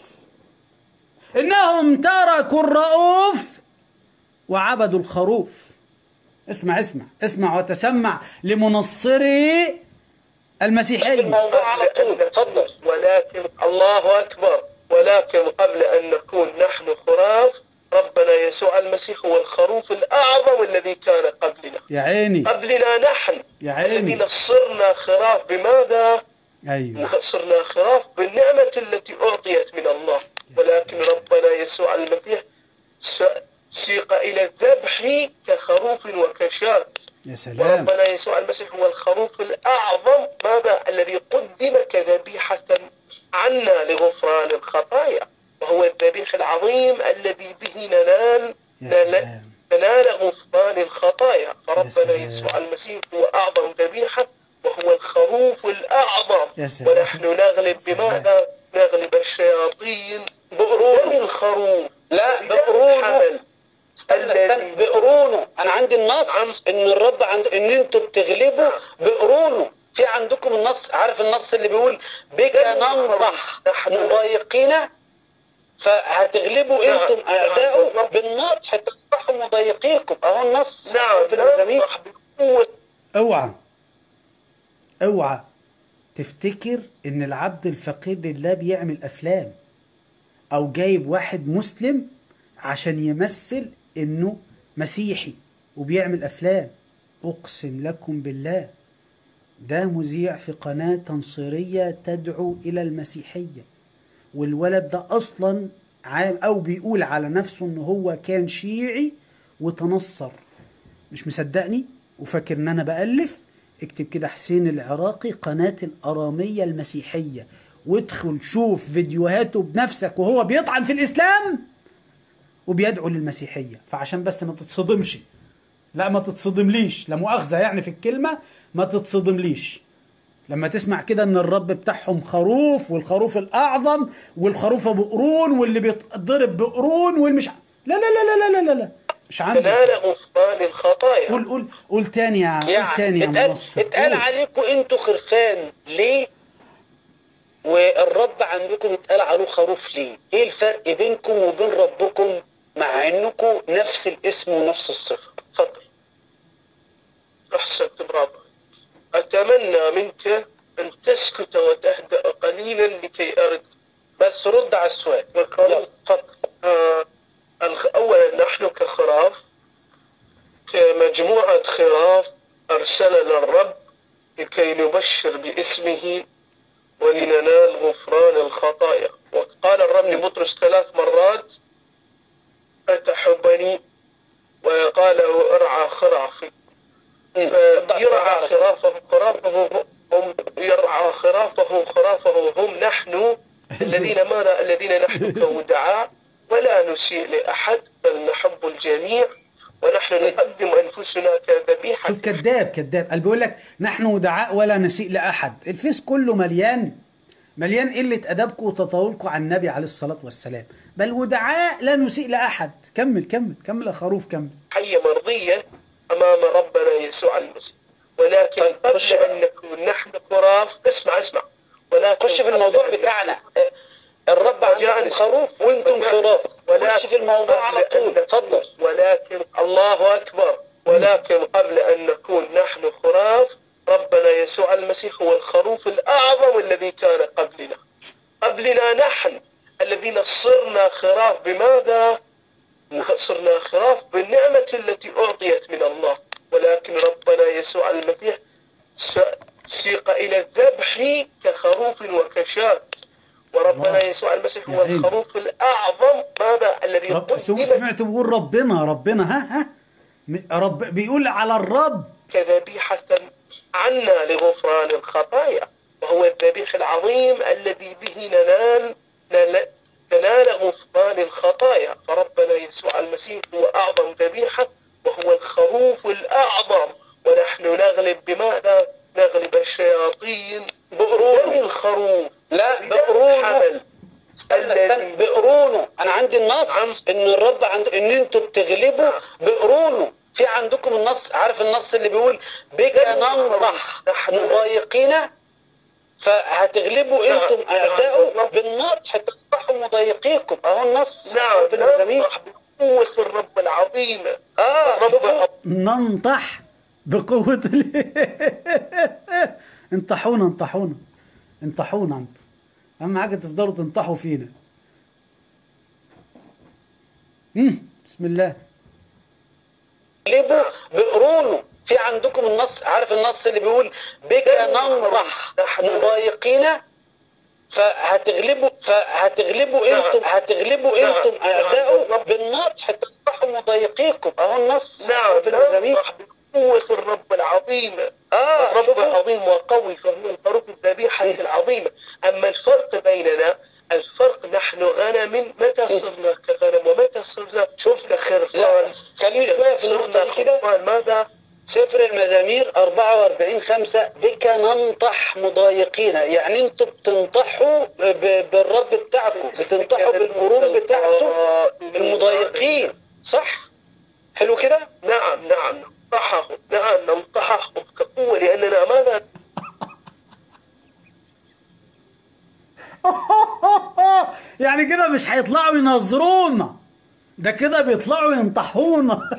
انهم تركوا الرؤوف وعبدوا الخروف اسمع اسمع اسمع وتسمع لمنصري المسيحيه الموضوع على طول اتفضل ولكن الله أكبر ولكن قبل أن نكون نحن خراف ربنا يسوع المسيح هو الخروف الأعظم الذي كان قبلنا يا عيني قبلنا نحن يا عيني. الذين صرنا خراف بماذا؟ ايوه صرنا خراف بالنعمة التي أعطيت من الله ولكن ربنا يسوع المسيح س- سيق إلى الذبح كخروف وكشاة يا سلام وربنا يسوع المسيح هو الخروف الأعظم ماذا الذي قدم كذبيحة عنا لغفران الخطايا وهو الذبيح العظيم الذي به ننال يا ننال, سلام. ننال غفران الخطايا فربنا سلام. يسوع المسيح هو أعظم ذبيحة وهو الخروف الأعظم يا سلام. ونحن نغلب سلام. بماذا؟ نغلب الشياطين بقرون الخروف لا بدم بقرونه الحمل استنى استنى بقرونه انا عندي النص نعم. ان الرب عند ان انتوا بتغلبوا بقرونه في عندكم النص عارف النص اللي بيقول بك ننضح مضايقين فهتغلبوا نعم. انتم اعدائه بالنطح تنضحوا مضايقيكم اهو النص نعم في المزامير ننضح بقوة اوعى اوعى تفتكر ان العبد الفقير لله بيعمل افلام او جايب واحد مسلم عشان يمثل انه مسيحي وبيعمل افلام اقسم لكم بالله ده مذيع في قناة تنصيرية تدعو الى المسيحية والولد ده اصلا عام او بيقول على نفسه ان هو كان شيعي وتنصر مش مصدقني وفاكر ان انا بألف اكتب كده حسين العراقي قناة الأرامية المسيحية وادخل شوف فيديوهاته بنفسك وهو بيطعن في الإسلام وبيدعو للمسيحية فعشان بس ما تتصدمش لا ما تتصدمليش لا مؤاخذة يعني في الكلمة ما تتصدمليش لما تسمع كده ان الرب بتاعهم خروف والخروف الاعظم والخروف ابو قرون واللي بيتضرب بقرون والمش لا لا لا لا لا لا لا مش عندي تنال غفران الخطايا قول قول قول تاني يا قول تاني يا اتقال, منصر اتقال قول. عليكم انتوا خرفان ليه والرب عندكم اتقال عليه خروف ليه ايه الفرق بينكم وبين ربكم مع انكم نفس الاسم ونفس الصفه اتفضل أحسنت برافو أتمنى منك أن تسكت وتهدأ قليلا لكي أرد بس رد على السؤال يلا اتفضل آه الخ- أولا نحن كخراف كمجموعة خراف أرسلنا الرب لكي نبشر باسمه ولننال غفران الخطايا وقال الرب لبطرس ثلاث مرات أتحبني وقال له ارعى خرافي فيرعى خرافه خرافه هم يرعى خرافه خرافه هم نحن الذين ماذا الذين نحن كودعاء ولا نسيء لأحد بل نحب الجميع ونحن نقدم أنفسنا كذبيحة شوف كذاب كذاب قال بيقول لك نحن دعاء ولا نسيء لاحد الفيس كله مليان مليان قلة أدبكم وتطاولكم عن النبي عليه الصلاة والسلام بل ودعاء لا نسيء لأحد كمل كمل كمل يا خروف كمل حية مرضية أمام ربنا يسوع المسيح ولكن طيب، قبل خش أن نكون نحن خراف اسمع اسمع ولكن خش في قبل الموضوع أن- بتاعنا الرب عندكم وجاءني- خروف وانتم خراف خش في الموضوع على قبل أن طول اتفضل نكون- ولكن الله أكبر ولكن قبل أن نكون نحن خراف ربنا يسوع المسيح هو الخروف الأعظم الذي كان قبلنا قبلنا نحن الذين صرنا خراف بماذا؟ صرنا خراف بالنعمة التي أعطيت من الله ولكن ربنا يسوع المسيح س- سيق إلى الذبح كخروف وكشاة وربنا الله. يسوع المسيح يا هو عيني. الخروف الأعظم ماذا الذي رب سو- قدم سمعت بيقول ربنا ربنا ها ها م- رب بيقول على الرب كذبيحة عنا لغفران الخطايا وهو الذبيح العظيم الذي به ننال ننال- ننال غفران الخطايا فربنا يسوع المسيح هو أعظم ذبيحة وهو الخروف الأعظم ونحن نغلب بماذا؟ نغلب الشياطين بدم الخروف لا بدم بقرونه الحمل استنى استنى بقرونه انا عندي النص نعم. ان الرب عند ان انتوا بتغلبوا بقرونه في عندكم النص عارف النص اللي بيقول بك ننضح مضايقين فهتغلبوا نعم. انتم اعدائه بالنضح تنضحوا مضايقيكم اهو النص نعم في المزامير ننضح بقوة الرب العظيمة اه الرب شوفوا ننطح بقوة ال... انطحونا انطحونا انطحونا انتوا اهم حاجة تفضلوا تنطحوا فينا مم. بسم الله اغلبوا بقرونه في عندكم النص عارف النص اللي بيقول بك ننضح مضايقين فهتغلبوا فهتغلبوا نعم. انتم هتغلبوا نعم. انتم اعدائه نعم. بالنضح تنضحوا مضايقيكم اهو النص نعم في المزامير ننضح بقوة الرب العظيمة اه الرب شوفوا عظيم وقوي فهو الخروف الذبيحة العظيمة أما الفرق بيننا الفرق نحن غنم متى صرنا كغنم ومتى صرنا شوف كخرفان لا، خليني شوية في النقطة صرنا دي كده. خرفان ماذا؟ سفر المزامير 44 5 بك ننطح مضايقين يعني انتوا بتنطحوا ب- بالرب بتاعكم بتنطحوا بالقرون بتاعته المضايقين صح حلو كده نعم نعم ننطحه نعم ننطحه كقوة لأننا ماذا يعني كده مش هيطلعوا ينظرونا ده كده بيطلعوا ينطحونا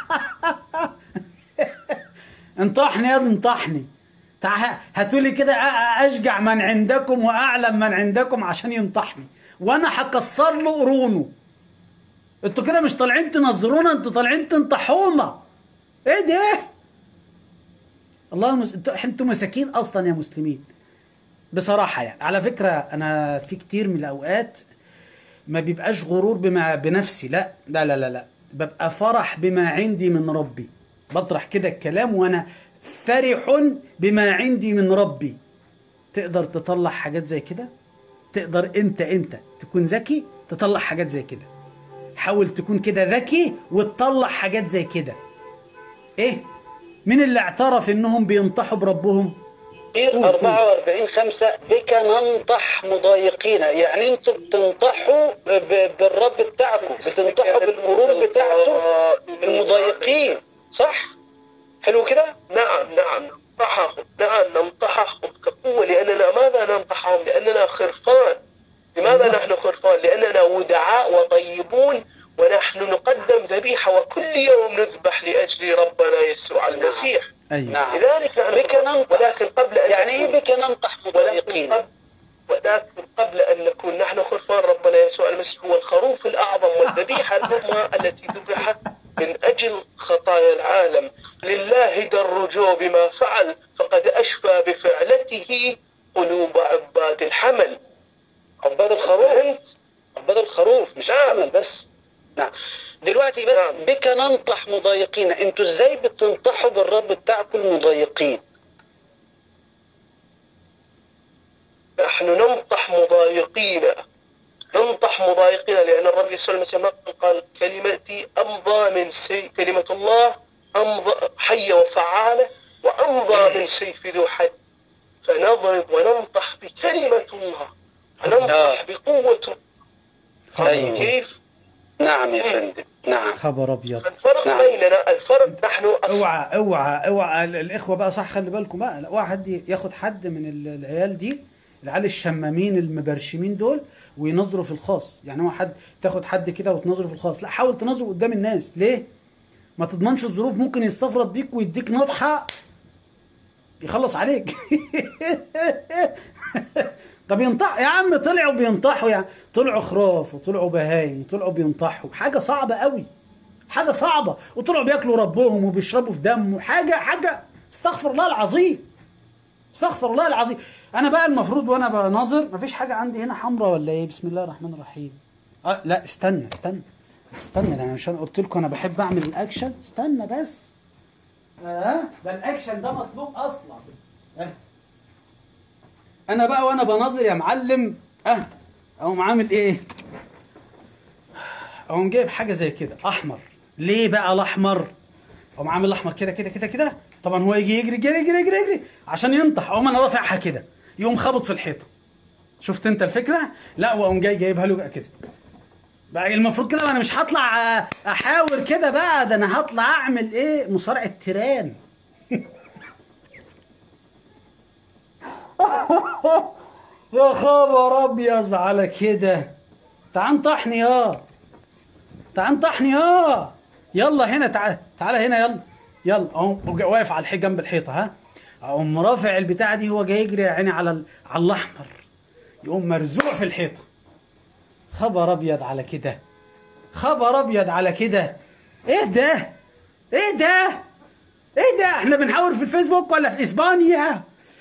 انطحني يا ابني انطحني تعال هاتولي كده أ- أ- اشجع من عندكم واعلم من عندكم عشان ينطحني وانا هكسر له قرونه انتوا كده مش طالعين تنظرونا انتوا طالعين تنطحونا ايه ده الله المس... انتوا انتوا مساكين اصلا يا مسلمين بصراحة يعني على فكرة أنا في كتير من الأوقات ما بيبقاش غرور بما بنفسي لا لا لا لا لا ببقى فرح بما عندي من ربي بطرح كده الكلام وأنا فرح بما عندي من ربي تقدر تطلع حاجات زي كده تقدر أنت أنت تكون ذكي تطلع حاجات زي كده حاول تكون كده ذكي وتطلع حاجات زي كده ايه مين اللي اعترف انهم بينطحوا بربهم قول، قول. 44 5 بك ننطح مضايقين يعني انتوا بتنطحوا ب- بالرب بتاعكم بتنطحوا بالقرون بتاعته المضايقين صح حلو كده نعم نعم ننطحه نعم ننطحه كقوة لأننا ماذا ننطحهم لأننا خرفان لماذا نحن خرفان لأننا ودعاء وطيبون ونحن نقدم ذبيحة وكل يوم نذبح لأجل ربنا يسوع المسيح ايوه نعم لذلك نحن بك ننطح ولكن قبل أن يعني ايه نكون- بك ننطح ولكن مضايقين قبل ولكن قبل أن نكون نحن خرفان ربنا يسوع المسيح هو الخروف الأعظم والذبيحة الأمة التي ذبحت من أجل خطايا العالم لله درجوا بما فعل فقد أشفى بفعلته قلوب عباد الحمل عباد الخروف فهمت؟ عباد الخروف مش نعم. حمل بس نعم دلوقتي بس نعم. بك ننطح مضايقين انتوا ازاي بتنطحوا بالرب بتاعكم المضايقين نحن ننطح مضايقين ننطح مضايقين لأن الرب يسوع المسيح ما قال كلمتي أمضى من سيف كلمة الله أمضى حية وفعالة وأمضى من سيف ذو حد فنضرب وننطح بكلمة الله وننطح بقوة خبر أيوة. أبيض. كيف؟ نعم يا فندم نعم خبر ابيض فالفرق نعم. بيننا الفرق نحن أص- اوعى اوعى اوعى ال- الاخوه بقى صح خلي بالكم بقى لا، اوعى حد ياخد حد من ال- العيال دي العيال الشمامين المبرشمين دول وينظروا في الخاص يعني هو حد تاخد حد كده وتنظره في الخاص لا حاول تنظره قدام الناس ليه ما تضمنش الظروف ممكن يستفرد بيك ويديك نطحه يخلص عليك طب ينطح يا عم طلعوا بينطحوا يعني طلعوا خراف وطلعوا بهايم وطلعوا بينطحوا حاجه صعبه قوي حاجه صعبه وطلعوا بياكلوا ربهم وبيشربوا في دم حاجه حاجه استغفر الله العظيم استغفر الله العظيم انا بقى المفروض وانا بناظر مفيش حاجه عندي هنا حمراء ولا ايه بسم الله الرحمن الرحيم أه لا استنى استنى استنى ده انا عشان قلت لكم انا بحب اعمل الاكشن استنى بس اه ده الاكشن ده مطلوب اصلا أه. انا بقى وانا بناظر يا معلم اه اقوم عامل ايه اقوم جايب حاجه زي كده احمر ليه بقى الاحمر اقوم عامل الاحمر كده كده كده كده طبعا هو يجي يجري يجري يجري يجري, يجري عشان ينطح اقوم انا رافعها كده يقوم خبط في الحيطه شفت انت الفكره لا واقوم جاي جايبها له بقى كده بقى المفروض كده انا مش هطلع آه، احاور كده بقى ده انا هطلع اعمل ايه مصارعه تيران يا خبر ابيض على كده تعال انطحني يا تعال انطحني يا يلا هنا تعال تعال هنا يلا يلا اقوم واقف على الحيط جنب الحيطه ها اقوم رافع البتاعه دي هو جاي يجري يا عيني على ال- على الاحمر يقوم مرزوع في الحيطه خبر ابيض على كده خبر ابيض على كده ايه ده ايه ده ايه ده احنا بنحاور في الفيسبوك ولا في اسبانيا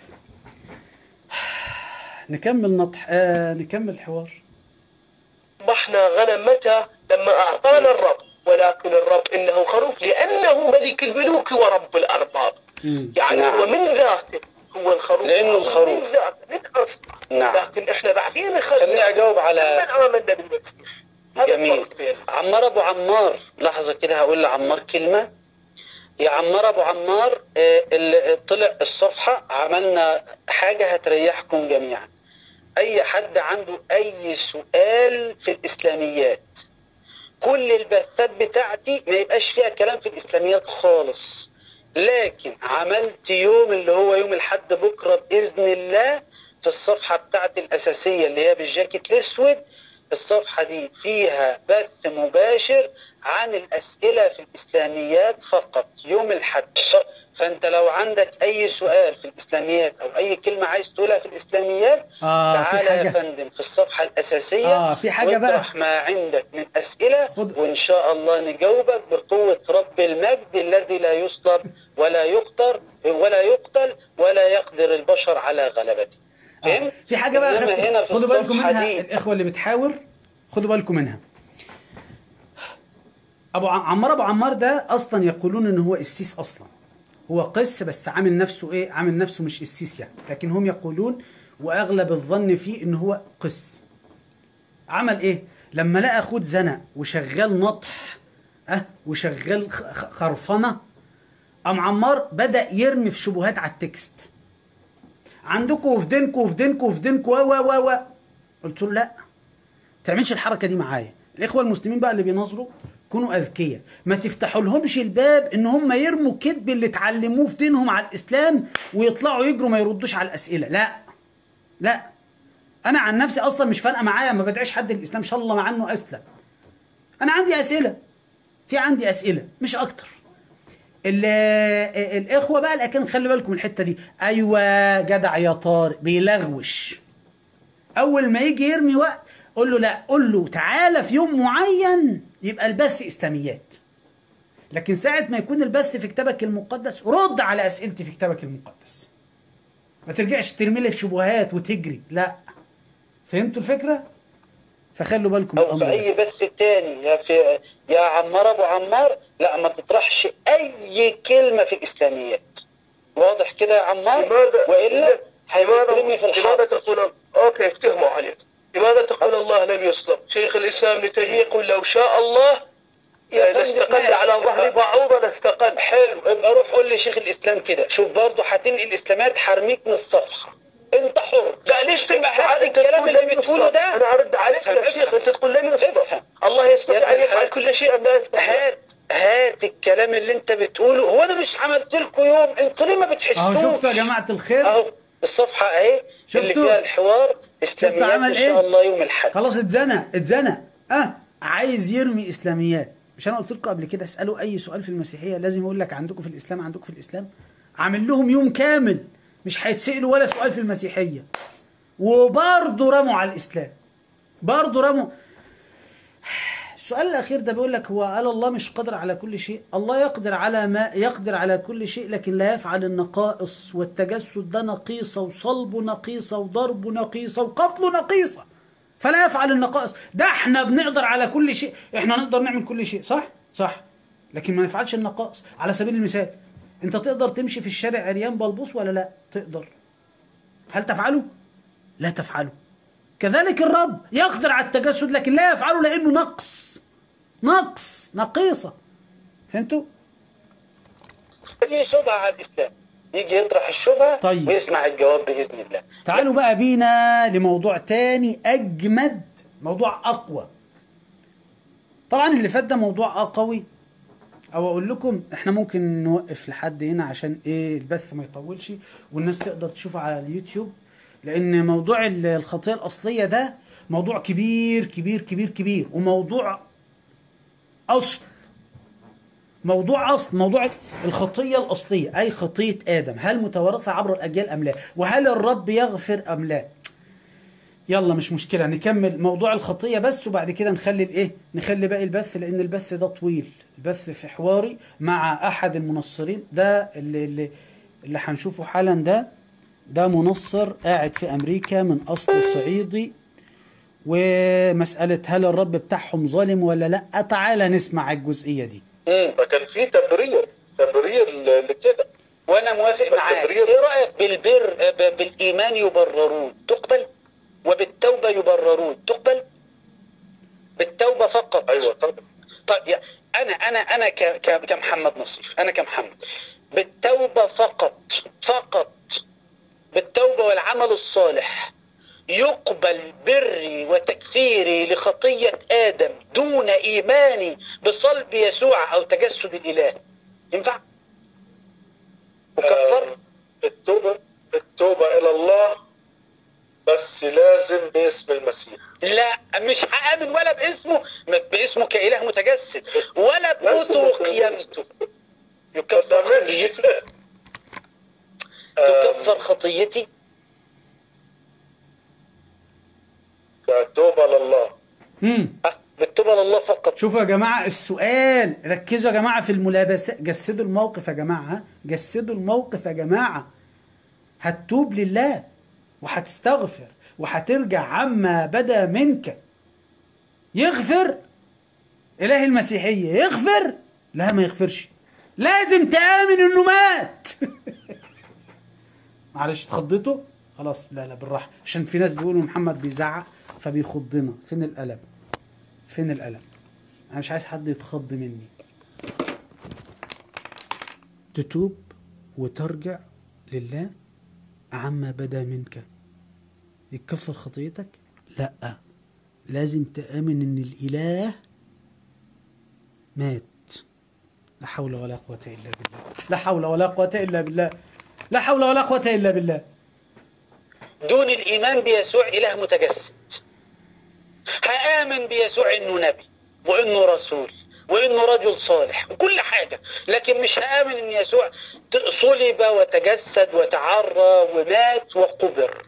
نكمل نطح آه نكمل الحوار أصبحنا غنم متى لما أعطانا الرب ولكن الرب إنه خروف لأنه ملك الملوك ورب الأرباب مم. يعني نعم. هو من ذاته هو الخروف لأنه هو الخروف. من ذاته من أصله نعم. لكن إحنا بعدين خليني أجاوب على- من آمنا بالمسيح هذا جميل الفرق بينهم. عمار ابو عمار لحظه كده هقول لعمار كلمه يا عمار ابو عمار آه، اللي طلع الصفحه عملنا حاجه هتريحكم جميعا اي حد عنده اي سؤال في الاسلاميات كل البثات بتاعتي ما يبقاش فيها كلام في الاسلاميات خالص لكن عملت يوم اللي هو يوم الحد بكره باذن الله في الصفحه بتاعتي الاساسيه اللي هي بالجاكيت الاسود الصفحه دي فيها بث مباشر عن الاسئله في الاسلاميات فقط يوم الحد فانت لو عندك اي سؤال في الاسلاميات او اي كلمه عايز تقولها في الاسلاميات آه، في تعالى حاجة- يا فندم في الصفحه الاساسيه آه، في حاجة بقى. واطرح ما عندك من اسئله خد- وان شاء الله نجاوبك بقوه رب المجد الذي لا يصلب ولا يقتل ولا يقتل ولا يقدر البشر على غلبته آه. فهمت؟ في حاجه بقى إنما خدت- هنا في خدوا بالكم الصفحة منها دي الاخوه اللي بتحاور خدوا بالكم منها ابو ع- عمار ابو عمار ده اصلا يقولون ان هو قسيس اصلا هو قس بس عامل نفسه ايه عامل نفسه مش قسيس يعني لكن هم يقولون واغلب الظن فيه ان هو قس عمل ايه لما لقى اخوه اتزنق وشغال نطح اه وشغال خ- خ- خرفنه قام عمار بدا يرمي في شبهات على التكست عندكم وفي دينكم وفي دينكم وفي دينكم و و و و قلت له لا ما تعملش الحركه دي معايا الاخوه المسلمين بقى اللي بيناظروا كونوا اذكياء ما تفتحوا لهمش الباب ان هم يرموا كذب اللي اتعلموه في دينهم على الاسلام ويطلعوا يجروا ما يردوش على الاسئله لا لا انا عن نفسي اصلا مش فارقه معايا ما بدعيش حد الاسلام ان شاء الله مع انه اسلم انا عندي اسئله في عندي اسئله مش اكتر ال- الاخوه بقى لكن خلي بالكم من الحته دي ايوه جدع يا طارق بيلغوش اول ما يجي يرمي وقت قول له لا قول له تعالى في يوم معين يبقى البث اسلاميات لكن ساعة ما يكون البث في كتابك المقدس رد على اسئلتي في كتابك المقدس ما ترجعش ترمي لي شبهات وتجري لا فهمتوا الفكرة فخلوا بالكم او في الامر اي ده. بث تاني يا في يا عمار ابو عمار لا ما تطرحش اي كلمه في الاسلاميات واضح كده يا عمار لماذا والا هيترمي في لماذا لماذا الحظ تقول اوكي افتهموا عليك لماذا تقول الله لم يصلب شيخ الاسلام ابن تيميه يقول لو شاء الله يا فندم لاستقل ماشي. على ظهر بعوضه لاستقل حلو ابقى روح قول لي شيخ الاسلام كده شوف برضه هتنقل الاسلامات حرميك من الصفحه انت حر لا ليش تبقى هذا الكلام اللي بتقوله ده انا ارد عليك يا افهم، شيخ انت تقول لن يستطيع افهم. الله يستطيع يا ان يفعل ابني، كل شيء ام لا يستطيع هات هات الكلام اللي انت بتقوله هو انا مش عملت لكم يوم انتوا ليه ما بتحسوش اهو شفتوا يا جماعه الخير اهو الصفحه اهي اللي شفتوا؟ فيها الحوار اسلاميات عمل ان ايه؟ شاء الله يوم الاحد خلاص اتزنق اتزنق اه عايز يرمي اسلاميات مش انا قلت لكم قبل كده اسالوا اي سؤال في المسيحيه لازم يقول لك عندكم في الاسلام عندكم في الاسلام عامل لهم يوم كامل مش هيتسالوا ولا سؤال في المسيحيه وبرضه رموا على الاسلام برضه رموا السؤال الاخير ده بيقول لك هو قال الله مش قادر على كل شيء الله يقدر على ما يقدر على كل شيء لكن لا يفعل النقائص والتجسد ده نقيصه وصلب نقيصه وضرب نقيصه وقتل نقيصه فلا يفعل النقائص ده احنا بنقدر على كل شيء احنا نقدر نعمل كل شيء صح صح لكن ما نفعلش النقائص على سبيل المثال انت تقدر تمشي في الشارع عريان بلبوس ولا لا تقدر هل تفعله لا تفعله كذلك الرب يقدر على التجسد لكن لا يفعله لانه نقص نقص نقيصه فهمتوا في شبهه على الاسلام يجي يطرح الشبهه طيب. ويسمع الجواب باذن الله تعالوا بقى بينا لموضوع تاني اجمد موضوع اقوى طبعا اللي فات ده موضوع قوي او اقول لكم احنا ممكن نوقف لحد هنا عشان ايه البث ما يطولش والناس تقدر تشوفه على اليوتيوب لان موضوع ال- الخطيه الاصليه ده موضوع كبير كبير كبير كبير وموضوع اصل موضوع اصل موضوع الخطيه الاصليه اي خطيه ادم هل متوارثه عبر الاجيال ام لا وهل الرب يغفر ام لا يلا مش مشكله نكمل موضوع الخطيه بس وبعد كده نخلي الايه نخلي باقي البث لان البث ده طويل البث في حواري مع احد المنصرين ده اللي اللي اللي هنشوفه حالا ده ده منصر قاعد في امريكا من اصل صعيدي ومساله هل الرب بتاعهم ظالم ولا لا تعالى نسمع الجزئيه دي مم. فكان في تبرير تبرير ل- لكده وانا موافق معاك التبرير. ايه رايك بالبر ب- بالايمان يبررون تقبل وبالتوبه يبررون تقبل بالتوبه فقط ايوه طبعا طيب يا- انا انا انا ك- ك- كمحمد نصيف انا كمحمد بالتوبه فقط فقط بالتوبه والعمل الصالح يقبل بري وتكفيري لخطيه ادم دون ايماني بصلب يسوع او تجسد الاله ينفع؟ وكفر آم، التوبه التوبه الى الله بس لازم باسم المسيح لا مش هآمن ولا باسمه باسمه كإله متجسد ولا بموته وقيامته ما يكفر تعملش خطيتي آم، تكفر خطيتي التوبه لله امم أه، بالتوبة لله فقط شوفوا يا جماعة السؤال ركزوا يا جماعة في الملابسات جسدوا الموقف يا جماعة ها؟ جسدوا الموقف يا جماعة هتتوب لله وهتستغفر وهترجع عما بدا منك يغفر إله المسيحية يغفر لا ما يغفرش لازم تآمن إنه مات معلش اتخضيتوا خلاص لا لا بالراحة عشان في ناس بيقولوا محمد بيزعق فبيخضنا فين القلم فين القلم انا مش عايز حد يتخض مني تتوب وترجع لله عما بدا منك يتكفر خطيتك لا لازم تآمن ان الاله مات لا حول ولا قوة الا بالله لا حول ولا قوة الا بالله لا حول ولا قوة الا بالله دون الإيمان بيسوع إله متجسد هآمن بيسوع إنه نبي وإنه رسول وإنه رجل صالح وكل حاجة لكن مش هآمن إن يسوع ت- صلب وتجسد وتعرى ومات وقبر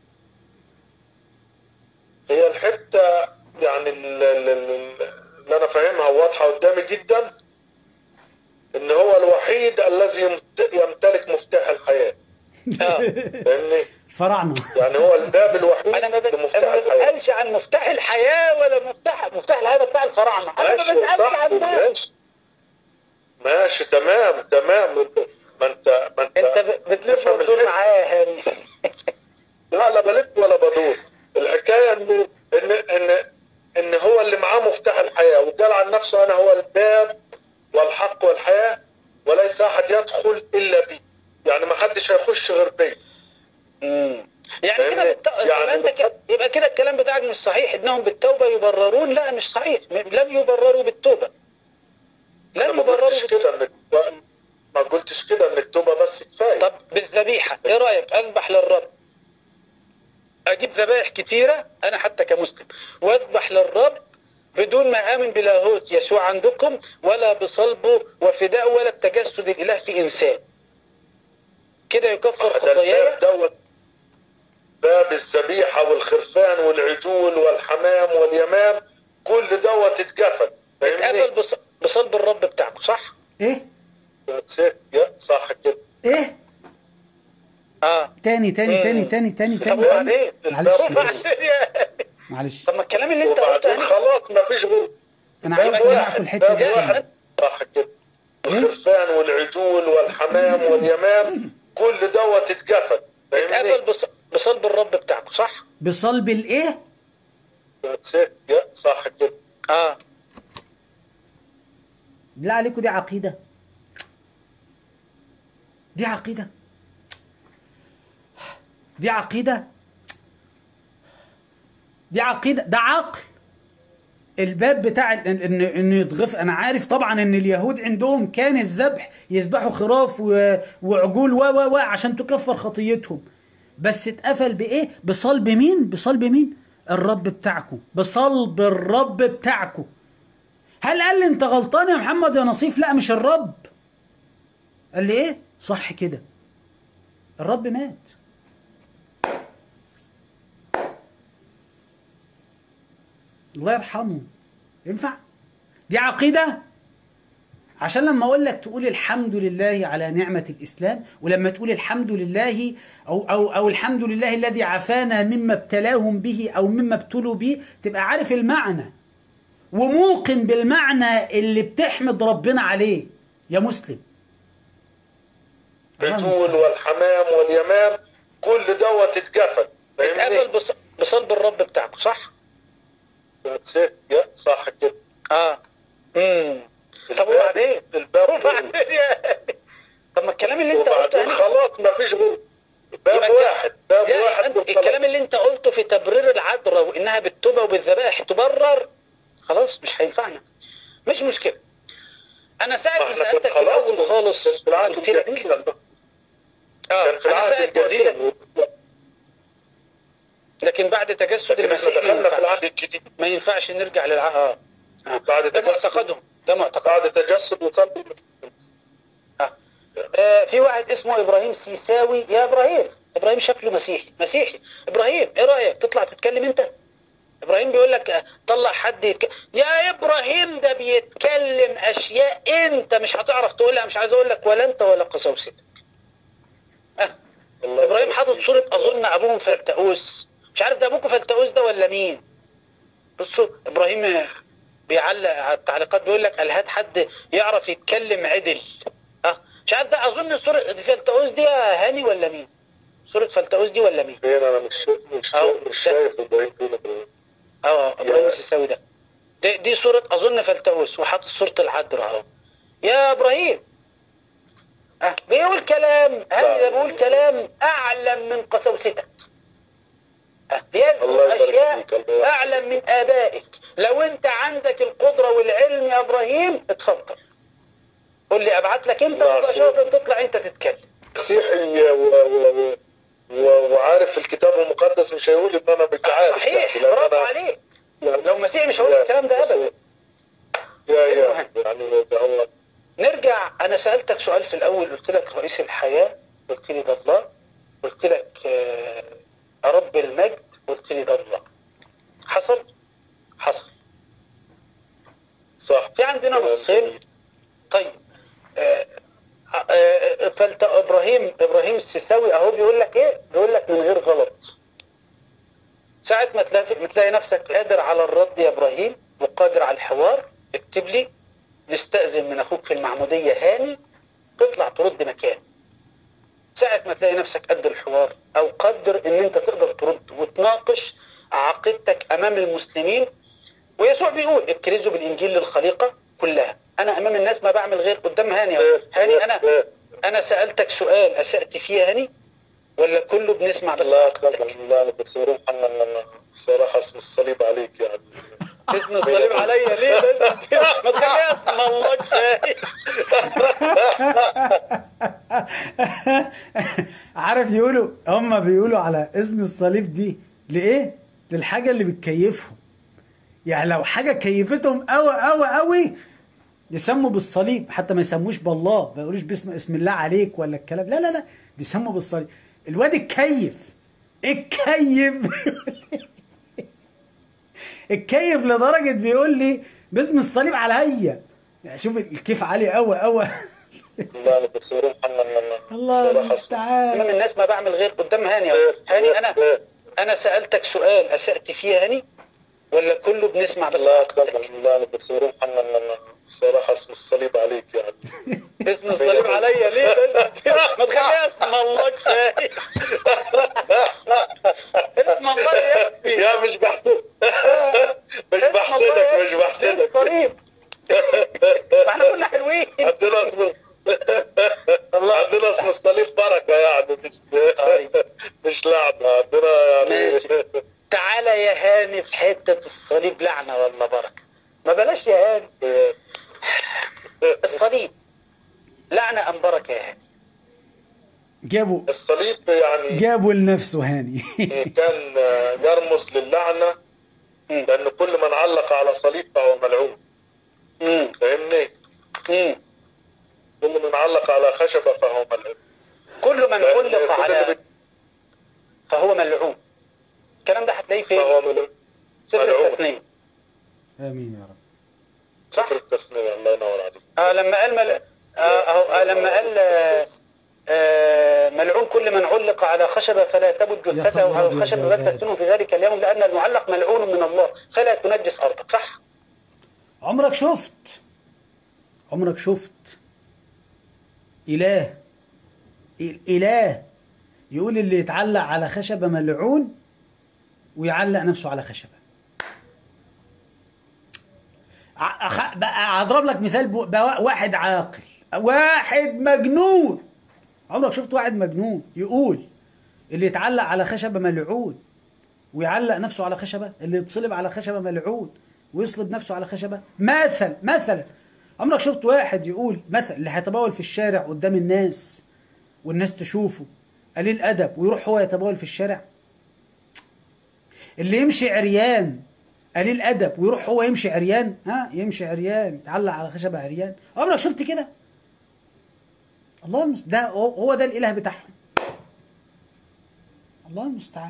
هي الحته يعني ال- ال- ال- اللي انا فاهمها واضحه قدامي جدا ان هو الوحيد الذي يمت- يمتلك مفتاح الحياه آه. فاهمني الفراعنة يعني هو الباب الوحيد أنا ما بت- لمفتاح أنا ما الحياه بسألش عن مفتاح الحياة ولا مفتاح مفتاح الحياة ده بتاع الفراعنة أنا ما ماشي بسألش صح عن ده ماشي ماشي تمام تمام ما انت ما انت أنت ب- بتلف تفهم وتدور الحتة. معايا يا هاني لا لا بلف ولا بدور الحكايه ان ان ان ان هو اللي معاه مفتاح الحياه وقال عن نفسه انا هو الباب والحق والحياه وليس احد يدخل الا بي يعني ما حدش هيخش غير بي مم. صحيح انهم بالتوبه يبررون لا مش صحيح م- لم يبرروا بالتوبه انا لم ما يبرروا قلتش بالتوبة. كده انك ما قلتش كده ان التوبه بس كفايه طب بالذبيحه ايه رايك اذبح للرب اجيب ذبائح كتيره انا حتى كمسلم واذبح للرب بدون ما امن بلاهوت يسوع عندكم ولا بصلبه وفداء ولا بتجسد الاله في انسان كده يكفر ده خطاياي الباب دوت باب الذبيحه والخرفان والعجول والحمام واليمام كل دوت اتقفل اتقفل فاهمني؟ بص- بصلب الرب بتاعكم صح؟ ايه نسيت يا صح كده ايه اه تاني تاني مم. تاني تاني تاني طب تاني وبعدين؟ تاني معلش معلش وبعدين؟ معلش طب ما الكلام اللي انت قلته وبعدين هنا خلاص ما فيش غير انا عايز باب اسمعكم واحد الحته باب دي واحد تاني صح كده الخرفان والعجول والحمام واليمام كل دوت اتقفل اتقفل فاهمني؟ بص- بصلب الرب بتاعكم صح؟ بصلب الايه نسيت يا صح كده اه بالله عليكم دي عقيده دي عقيده دي عقيده دي عقيده ده عقل الباب بتاع ال- ان ان إنه يتغف انا عارف طبعا ان اليهود عندهم كان الذبح يذبحوا خراف و- وعجول و و و عشان تكفر خطيتهم بس اتقفل بايه بصلب مين بصلب مين الرب بتاعكم بصلب الرب بتاعكم هل قال لي انت غلطان يا محمد يا نصيف لا مش الرب قال لي ايه صح كده الرب مات الله يرحمه ينفع دي عقيدة عشان لما اقول لك تقول الحمد لله على نعمة الاسلام ولما تقول الحمد لله او او او الحمد لله الذي عافانا مما ابتلاهم به او مما ابتلوا به تبقى عارف المعنى وموقن بالمعنى اللي بتحمد ربنا عليه يا مسلم الله العجول المستعان. والحمام واليمام كل دوت اتقفل اتقفل فاهمني؟ بص- بصلب الرب بتاعكم صح؟ نسيت يا صح كده اه امم طب الباب- وبعدين؟ الباب وبعدين يا- طب ما الكلام اللي انت قلته وبعدين هنا خلاص ما فيش غير باب يبقى واحد باب لا، واحد أنت وخلاص. الكلام اللي انت قلته في تبرير العذراء وانها بالتوبه وبالذبائح تبرر خلاص مش هينفعنا مش مشكله انا ساعه ما ما احنا سالتك كنا في خلاص الاول خالص كان في العهد قلت لك الجديد أصلاً. اه كان في انا العهد ساعه ما قلت لك الجديد لكن بعد تجسد لكن احنا المسيح ما دخلنا في ينفعش. العهد الجديد ما ينفعش نرجع للع اه آه. بعد ده تجسد معتقدهم ده معتقد بعد تجسد وصلب المسيح آه. آه في واحد اسمه ابراهيم سيساوي يا ابراهيم ابراهيم شكله مسيحي مسيحي ابراهيم ايه رايك تطلع تتكلم انت ابراهيم بيقول لك آه، طلع حد يتك... يا ابراهيم ده بيتكلم اشياء انت مش هتعرف تقولها مش عايز اقول لك ولا انت ولا قساوستك آه. الله ابراهيم يبارك حاطط فيك. صوره اظن ابوهم فلتؤوس مش عارف ده ابوكم فلتؤوس ده ولا مين بصوا ابراهيم بيعلق على التعليقات بيقول لك قال هات حد يعرف يتكلم عدل اه مش عارف ده اظن صوره فلتؤوس دي يا هاني ولا مين صوره فلتؤوس دي ولا مين فين انا مش شايف مش أو شايف مش ده. شايف ابراهيم فين ابراهيم اه ابراهيم يا- السيساوي ده دي, دي صوره اظن فلتؤوس وحاطط صوره العذراء اهو يا ابراهيم آه بيقول كلام هاني ده بيقول كلام اعلم من قساوستك آه، الله بيذكر يبارك اشياء فيك، الله يبارك اعلم من ابائك لو انت عندك القدره والعلم يا ابراهيم اتفضل قول لي ابعت لك انت لا، مباشره تطلع انت تتكلم مسيحي و... و... و... وعارف الكتاب المقدس مش هيقول ان انا مش عارف صحيح يعني، لأن برافو أنا- عليك يعني- لو مسيحي مش هقول الكلام ده ابدا يا يا المهم. يعني إذا هو نرجع انا سالتك سؤال في الاول قلت لك رئيس الحياه قلت لي ده الله قلت لك آه، رب المجد قلت لي ده الله حصل حصل صح في عندنا نصين طيب آه، آه، فلت ابراهيم ابراهيم السيساوي اهو بيقول لك ايه بيقول لك من غير غلط ساعة ما تلاقي ما تلاقي نفسك قادر على الرد يا ابراهيم وقادر على الحوار اكتب لي نستأذن من اخوك في المعمودية هاني تطلع ترد مكان ساعة ما تلاقي نفسك قد الحوار او قدر ان انت تقدر ترد وتناقش عقيدتك امام المسلمين ويسوع بيقول اكرزوا بالانجيل للخليقه كلها انا امام الناس ما بعمل غير قدام هاني أهو. هاني انا انا سالتك سؤال اسات فيه يا هاني ولا كله بنسمع بس لا عقدك؟ طبعا لا بس روح أنا صراحة اسم الصليب عليك يعني اسم الصليب عليا ليه ده؟ ما تخليها اسم الله كفايه عارف يقولوا هم بيقولوا على اسم الصليب دي لايه للحاجه اللي بتكيفهم يعني لو حاجه كيفتهم قوي قوي قوي يسموا بالصليب حتى ما يسموش بالله ما يقولوش باسم اسم الله عليك ولا الكلام لا لا لا بيسموا بالصليب الواد اتكيف اتكيف اتكيف لدرجه بيقول لي باسم الصليب عليا يعني شوف الكيف عالي قوي قوي لا بس روح أنا الله صراحة المستعان امام الناس ما بعمل غير قدام هاني أهو. هاني انا انا سالتك سؤال اسات فيه هاني ولا كله بنسمع بس لا عقدك؟ طبعا لا بس روح أنا صراحة اسم الصليب عليك يعني اسم الصليب عليا ليه ده؟ ما تخليها اسم الله كفايه اسم الله يكفي يا مش بحسد مش اسم بحسدك الله مش يكفي. بحسدك الصليب ما احنا كنا حلوين عندنا اسم عندنا اسم الصليب بركة يعني مش طيب. مش لعنة عندنا يعني ماشي. تعالى يا هاني في حته الصليب لعنه ولا بركه ما بلاش يا هاني الصليب لعنه ام بركه يا هاني جابوا الصليب يعني جابوا لنفسه هاني كان يرمز للعنة لأن كل من علق على صليب فهو ملعون امم فاهمني؟ امم كل من علق على خشبة فهو ملعون كل من لأن علق كل اللي على بت- فهو ملعون الكلام ده هتلاقيه في فهو ملعون سفر ملعون. التثنيه امين يا رب صح سفر التثنية الله ينور عليك آه لما قال مل... آه أهو آه لما قال آه آه ملعون كل من علق على خشبة فلا تبت جثته خبر أو أبيض الخشبة يا لا ولاد. تفتنه في ذلك اليوم لأن المعلق ملعون من الله فلا تنجس أرضك صح؟ عمرك شفت عمرك شفت إله الإله يقول اللي يتعلق على خشبة ملعون ويعلق نفسه على خشبة ع- أخ- بقى هضرب لك مثال بو- بوا- واحد عاقل واحد مجنون عمرك شفت واحد مجنون يقول اللي يتعلق على خشبة ملعون ويعلق نفسه على خشبة اللي يتصلب على خشبة ملعون ويصلب نفسه على خشبة مثل مثلا عمرك شفت واحد يقول مثل اللي هيتبول في الشارع قدام الناس والناس تشوفه قليل أدب ويروح هو يتبول في الشارع اللي يمشي عريان قليل أدب ويروح هو يمشي عريان ها يمشي عريان يتعلق على خشبة عريان عمرك شفت كده الله المست... ده هو هو ده الإله بتاعهم الله المستعان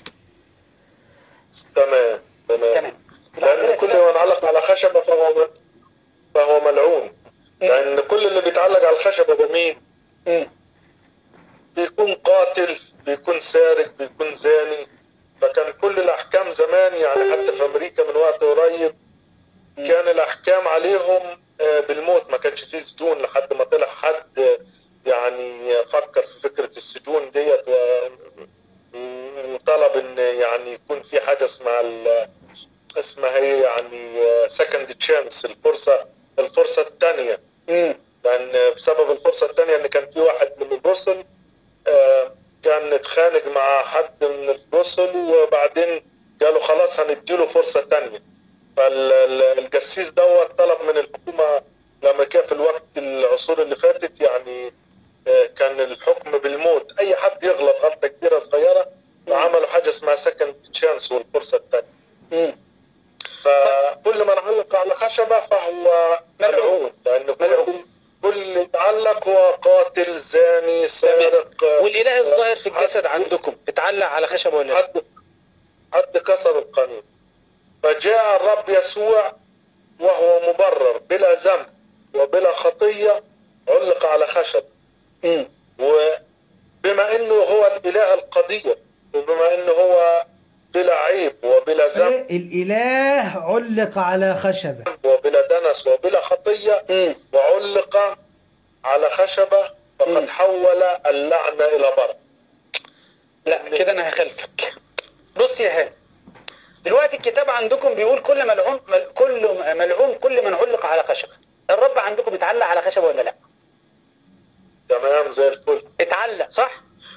تمام تمام تمام لأن كل من علق على خشبة فهو م- فهو ملعون لأن كل اللي بيتعلق على الخشبة ده مين؟ مم. بيكون قاتل بيكون سارق بيكون زاني فكان كل الأحكام زمان يعني حتى في أمريكا من وقت قريب كان الأحكام عليهم آه، بالموت ما كانش فيه سجون لحد ما طلع حد آه، يعني فكر في فكرة السجون ديت و- وطلب ان يعني يكون في حاجة اسمها ال- اسمها ايه يعني سكند تشانس الفرصة الفرصة الثانية مم. لان بسبب الفرصه الثانيه ان كان في واحد من الرسل آه، كان اتخانق مع حد من الرسل وبعدين قالوا خلاص هنديله فرصه ثانيه فالجسيس دوت طلب من الحكومه الامريكيه في الوقت العصور اللي فاتت يعني آه، كان الحكم بالموت اي حد يغلط غلطه كبيره صغيره فعملوا حاجه اسمها سكند تشانس والفرصه الثانيه مم. فكل من علق على خشبة فهو ملعون لأن ملعون. كل كل اللي يتعلق هو قاتل زاني سارق والإله الظاهر في الجسد حد- عندكم اتعلق على خشبة ولا لا؟ حد حد كسر القانون فجاء الرب يسوع وهو مبرر بلا ذنب وبلا خطية علق على خشب مم. وبما انه هو الاله القدير وبما انه هو بلا عيب وبلا ذنب إيه الإله علق على خشبة وبلا دنس وبلا خطية مم. وعلق على خشبة فقد مم. حول اللعنة إلى بركة لا كده انا هخالفك بص يا هاني دلوقتي الكتاب عندكم بيقول كل ملعون مل كل ملعون كل من علق على خشبه الرب عندكم اتعلق على خشبه ولا لا تمام زي الفل اتعلق صح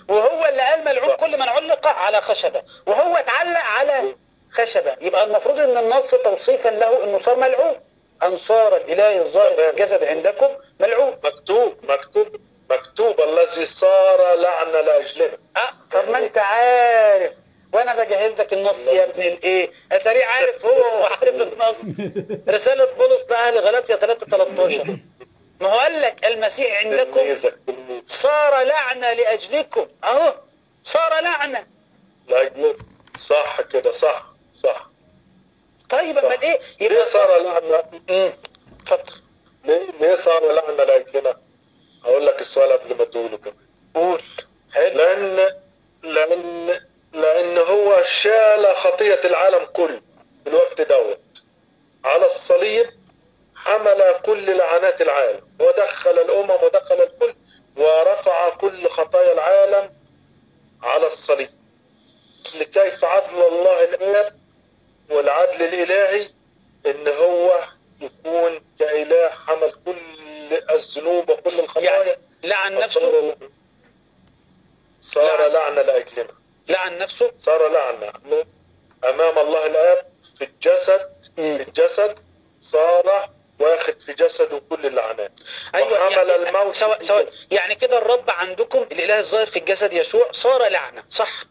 وهو اللي قال ملعون صح. كل من علق على خشبة وهو اتعلق على خشبة يبقى المفروض ان النص توصيفا له انه صار ملعون ان صار الاله الظاهر في الجسد عندكم ملعون مكتوب مكتوب مكتوب الذي صار لعنة لأجلنا اه طب ما انت عارف وانا بجهز لك النص يا ابن الايه اتاري عارف هو وعارف النص رساله بولس لاهل غلاطيا 3 13 ما هو قال لك المسيح عندكم تلميذك تلميذ صار لعنه لاجلكم اهو صار لعنه لأجلنا صح كده صح صح طيب اما صح. ايه ليه يبقى صار لعنة امم اتفضل ليه, ليه صار لعنة لأجلنا هقول لك السؤال قبل ما تقوله كمان قول حلو لأن لأن لأن هو شال خطية العالم كله في الوقت دوت على الصليب حمل كل لعنات العالم ودخل الأمم ودخل الكل ورفع كل خطايا العالم على الصليب لكيف عدل الله الآب والعدل الإلهي إن هو يكون كإله حمل كل الذنوب وكل الخطايا يعني لعن نفسه صار- صار لعن. لعنة لأجلنا لعن نفسه صار لعنة أمام الله الآب في الجسد مم. في الجسد صار واخد في جسده كل اللعنات ايوه وحمل يعني الموت سواء في سواء الجسد. يعني كده الرب عندكم الاله الظاهر في الجسد يسوع صار لعنه صح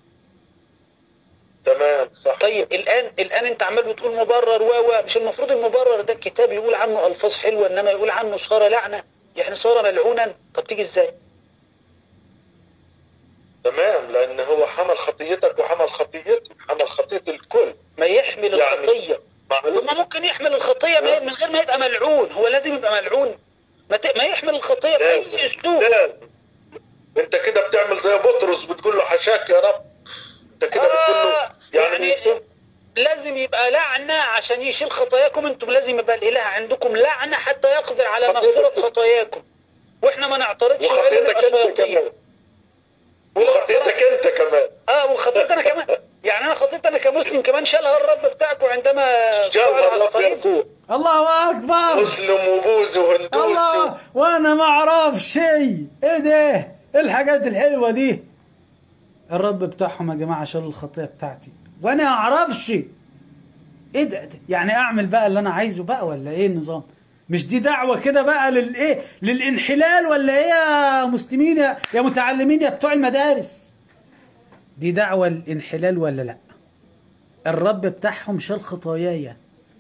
تمام صح طيب الان الان انت عمال بتقول مبرر و و مش المفروض المبرر ده الكتاب يقول عنه الفاظ حلوه انما يقول عنه صار لعنه يعني صار ملعونا طب تيجي ازاي تمام لأن هو حمل خطيتك وحمل خطيتي حمل خطية الكل ما يحمل يعني الخطيه طب ما ممكن يحمل الخطيه ما- من غير ما يبقى ملعون هو لازم يبقى ملعون ما, ت... ما يحمل الخطيه باي اسلوب لازم. انت كده بتعمل زي بطرس بتقول له حشاك يا رب انت كده بتقول له آه يعني يعني لازم يبقى لعنة عشان يشيل خطاياكم انتم لازم يبقى الاله عندكم لعنة حتى يقدر على مغفرة خطاياكم واحنا ما نعترضش وإلا وخطيتك نبقى انت شياطين. كمان ولو وخطيتك انت كمان اه وخطيت انا كمان يعني انا خطيت انا كمسلم كمان شالها الرب بتاعكم عندما صعد جاب على الرب الصليب يسوع الله اكبر مسلم وبوذي وهندوسي الله وانا ما اعرف شيء ايه ده ايه الحاجات الحلوه دي الرب بتاعهم يا جماعه شال الخطيه بتاعتي وانا ما اعرفش ايه ده ده؟ يعني اعمل بقى اللي انا عايزه بقى ولا ايه النظام مش دي دعوه كده بقى للايه للانحلال ولا ايه يا مسلمين يا, يا متعلمين يا بتوع المدارس دي دعوه للانحلال ولا لا الرب بتاعهم شال خطاياي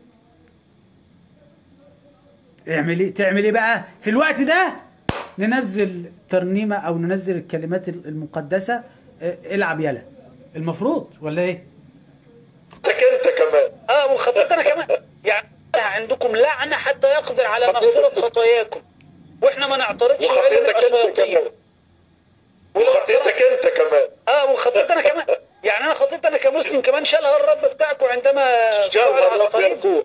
اعمل ايه تعمل ايه بقى في الوقت ده ننزل ترنيمه او ننزل الكلمات المقدسه اه، العب يلا المفروض ولا ايه خطيتك انت كمان اه وخطيت انا كمان يعني عندكم لعنة حتى يقدر على مغفرة خطاياكم واحنا ما نعترضش وإلا وخطيتك نبقى انت شياطين. كمان وخطيتك انت كمان اه وخطيت انا كمان يعني انا خطيت انا كمسلم كمان شالها الرب بتاعكم عندما صعد جاب على الرب الصليب يسوع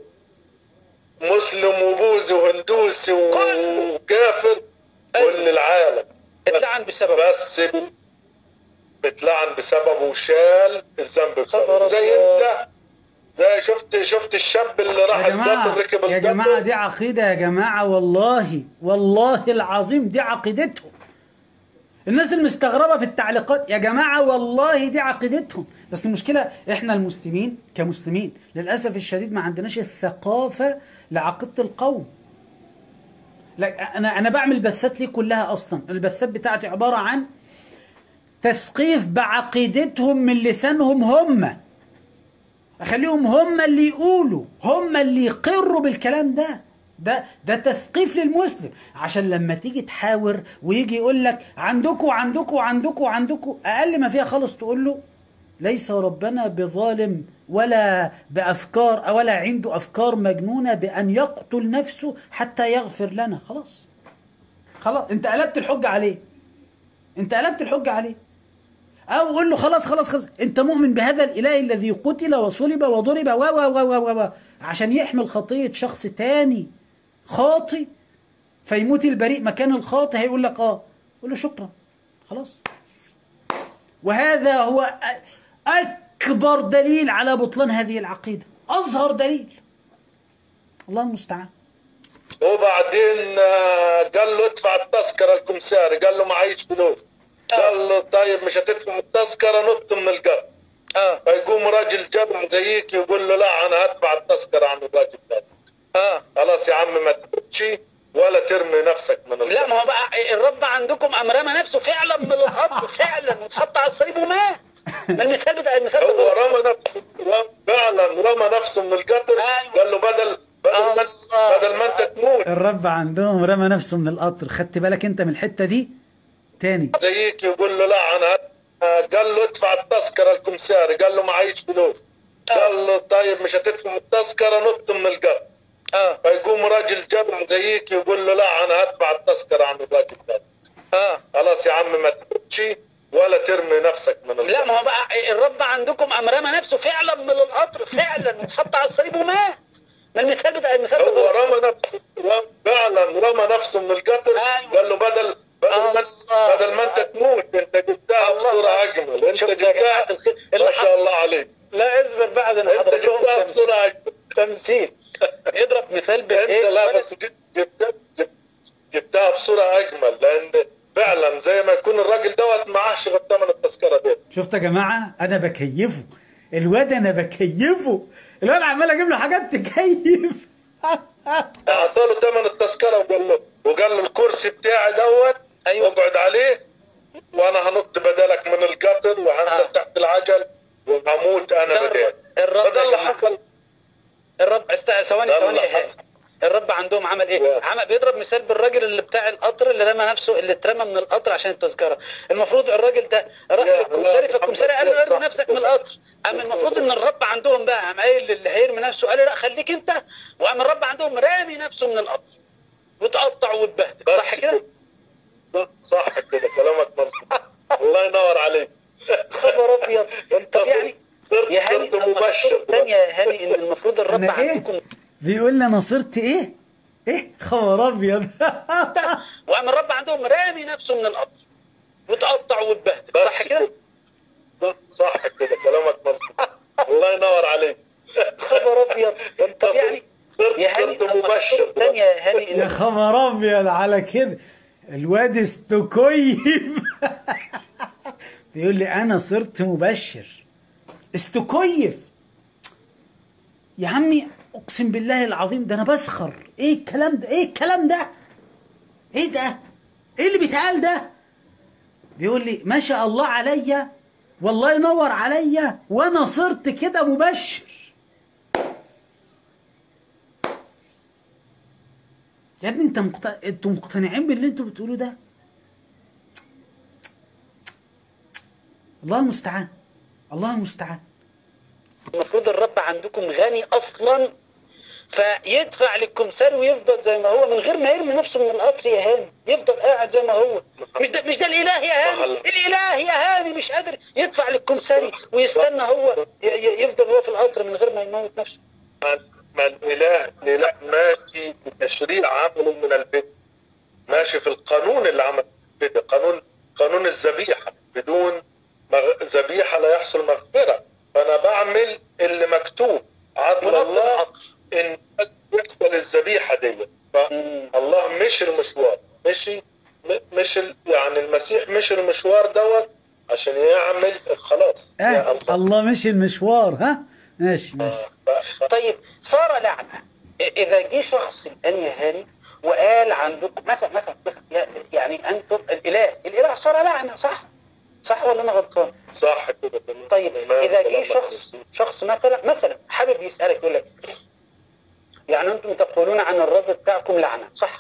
مسلم وبوذي وهندوسي وكافر كل العالم اتلعن بسبب بس بتلعن بسببه وشال الذنب بسببه خبر زي الله. انت زي شفت شفت الشاب اللي راح يا جماعه الدبر ركب يا الدبر جماعه دي عقيده يا جماعه والله والله العظيم دي عقيدتهم الناس المستغربه في التعليقات يا جماعه والله دي عقيدتهم بس المشكله احنا المسلمين كمسلمين للاسف الشديد ما عندناش الثقافه لعقيده القوم لا انا انا بعمل بثات ليه كلها اصلا البثات بتاعتي عباره عن تثقيف بعقيدتهم من لسانهم هم اخليهم هم اللي يقولوا هم اللي يقروا بالكلام ده ده ده تثقيف للمسلم عشان لما تيجي تحاور ويجي يقول لك عندكم عندكم عندكم عندكم اقل ما فيها خالص تقول له ليس ربنا بظالم ولا بافكار ولا عنده افكار مجنونه بان يقتل نفسه حتى يغفر لنا خلاص خلاص انت قلبت الحجه عليه انت قلبت الحجه عليه او قول له خلاص خلاص خلاص انت مؤمن بهذا الاله الذي قتل وصلب وضرب و و و و و عشان يحمل خطيه شخص تاني خاطي فيموت البريء مكان الخاطي هيقول لك اه قول له شكرا خلاص وهذا هو أ- اكبر دليل على بطلان هذه العقيده اظهر دليل الله المستعان وبعدين آه، قال له ادفع التذكره الكمساري قال له معيش فلوس قال له طيب مش هتدفع التذكره نط من القطر اه فيقوم راجل جبع زيك يقول له لا انا هدفع التذكره عن الراجل ده اه خلاص يا عم ما تمشي ولا ترمي نفسك من القطر لا ما هو بقى الرب عندكم قام رمى نفسه فعلا من القطر فعلا واتحط على الصليب ومات ما المثال بتاع المثال ده هو غلط. رمى نفسه فعلا رمى نفسه من القطر أيوة. قال له بدل بدل ما الله. بدل ما انت تموت الرب عندهم رمى نفسه من القطر خدت بالك انت من الحتة دي تاني زيك يقول له لا انا هد- قال له ادفع التذكره الكمساري قال له معيش فلوس قال له طيب مش هتدفع التذكره نط من القطر اه فيقوم راجل جبع زيك يقول له لا انا هدفع التذكره عن الراجل ده اه خلاص يا عم ما تمشي ولا ترمي نفسك من القطر لا ما هو بقى الرب عندكم قام رمى نفسه فعلا من القطر فعلا واتحط على الصليب ومات ما المثال بتاع المثال ده هو غلط. رمى نفسه فعلا رمى نفسه من القطر أيوة. قال له بدل بدل ما الله. بدل ما انت تموت انت جبتها الله. بصوره اجمل انت شفت يا جماعة جبتها الخير اللي ما شاء حصل. الله عليك لا اصبر بعد ان انت حضرتك جبتها بصوره اجمل تمثيل اضرب مثال انت بايه لا بس جبت- جبتها جبت- جبتها بصوره اجمل لان فعلا زي ما يكون الراجل دوت معهش غير ثمن التذكره دي شفت يا جماعة أنا بكيفه الواد أنا بكيفه الواد عمال أجيب له حاجات تكيف اعطاله ثمن التذكره وقال له وقال له الكرسي بتاعي دوت أيوة. اقعد عليه وانا هنط بدلك من القطر وهنزل آه. تحت العجل وهموت انا ده بدال الرب فده يا اللي جماعة. حصل الرب است... ثواني ده ثواني اللي يا هاني. حصل. الرب عندهم عمل ايه؟ واو. عمل بيضرب مثال بالراجل اللي بتاع القطر اللي رمى نفسه اللي اترمى من القطر عشان التذكره، المفروض الراجل ده راح يا للكمساري الله، فالكمساري قال له الحمد لله، ارمي صح. نفسك من القطر، قام المفروض ان الرب عندهم بقى قام قايل للي هيرمي نفسه قال له لا خليك انت وقام الرب عندهم رامي نفسه من القطر وتقطع وتبهدل بس صح كده؟ صح كده كلامك مظبوط الله ينور عليك خبر ابيض انت طب يعني صرت يا هاني صرت مبشر ثانيه يا هاني ان المفروض الرب أنا إيه؟ عندكم بيقول لي أنا صرت إيه؟ إيه خبر أبيض وقام الرب عندهم رامي نفسه من القطر وتقطع وتبهدل بس صح كده؟ صح كده كلامك مظبوط الله ينور عليك خبر ابيض انت طب يعني صرت يا هاني صرت مبشر ثانيه يا هاني يا إن- خبر أبيض على كده الواد استكيف بيقول لي أنا صرت مبشر استكيف يا عمي أقسم بالله العظيم ده أنا بسخر إيه الكلام ده؟ إيه الكلام ده؟ إيه ده؟ إيه اللي بيتقال ده؟ بيقول لي ما شاء الله عليا والله ينور عليا وأنا صرت كده مبشر يا ابني انت مقتنع انتوا مقتنعين باللي انتوا بتقولوه ده الله المستعان الله المستعان المفروض الرب عندكم غني اصلا فيدفع للكمساري ويفضل زي ما هو من غير ما يرمي نفسه من القطر يا هاني يفضل قاعد زي ما هو مش ده مش ده الاله يا هاني الاله يا هاني مش قادر يدفع للكمساري ويستنى هو ي- ي- يفضل هو في القطر من غير ما يموت نفسه ما ما الاله الاله ماشي بتشريع عمله من البدء ماشي في القانون اللي عمل في البدء قانون قانون الذبيحه بدون مغ- ذبيحه لا يحصل مغفره فانا بعمل اللي مكتوب عدل ونط الله القطر. ان بس يحصل الذبيحه دي فالله مش المشوار مشي م- مش ال- يعني المسيح مش المشوار دوت عشان يعمل الخلاص اه يا الله. الله مشي المشوار ها ماشي ماشي ف- ف- طيب صار لعنة إ- إذا جه شخص الآن يا هاني وقال عندكم مثلا مثلا مثلا يا- يعني أنتم الإله الإله صار لعنة صح؟ صح ولا أنا غلطان؟ صح كده تمام. طيب تمام، إذا جه كلامك شخص مظبوط. شخص مثلا مثلا حابب يسألك يقول لك يعني أنتم تقولون عن الرب بتاعكم لعنة صح؟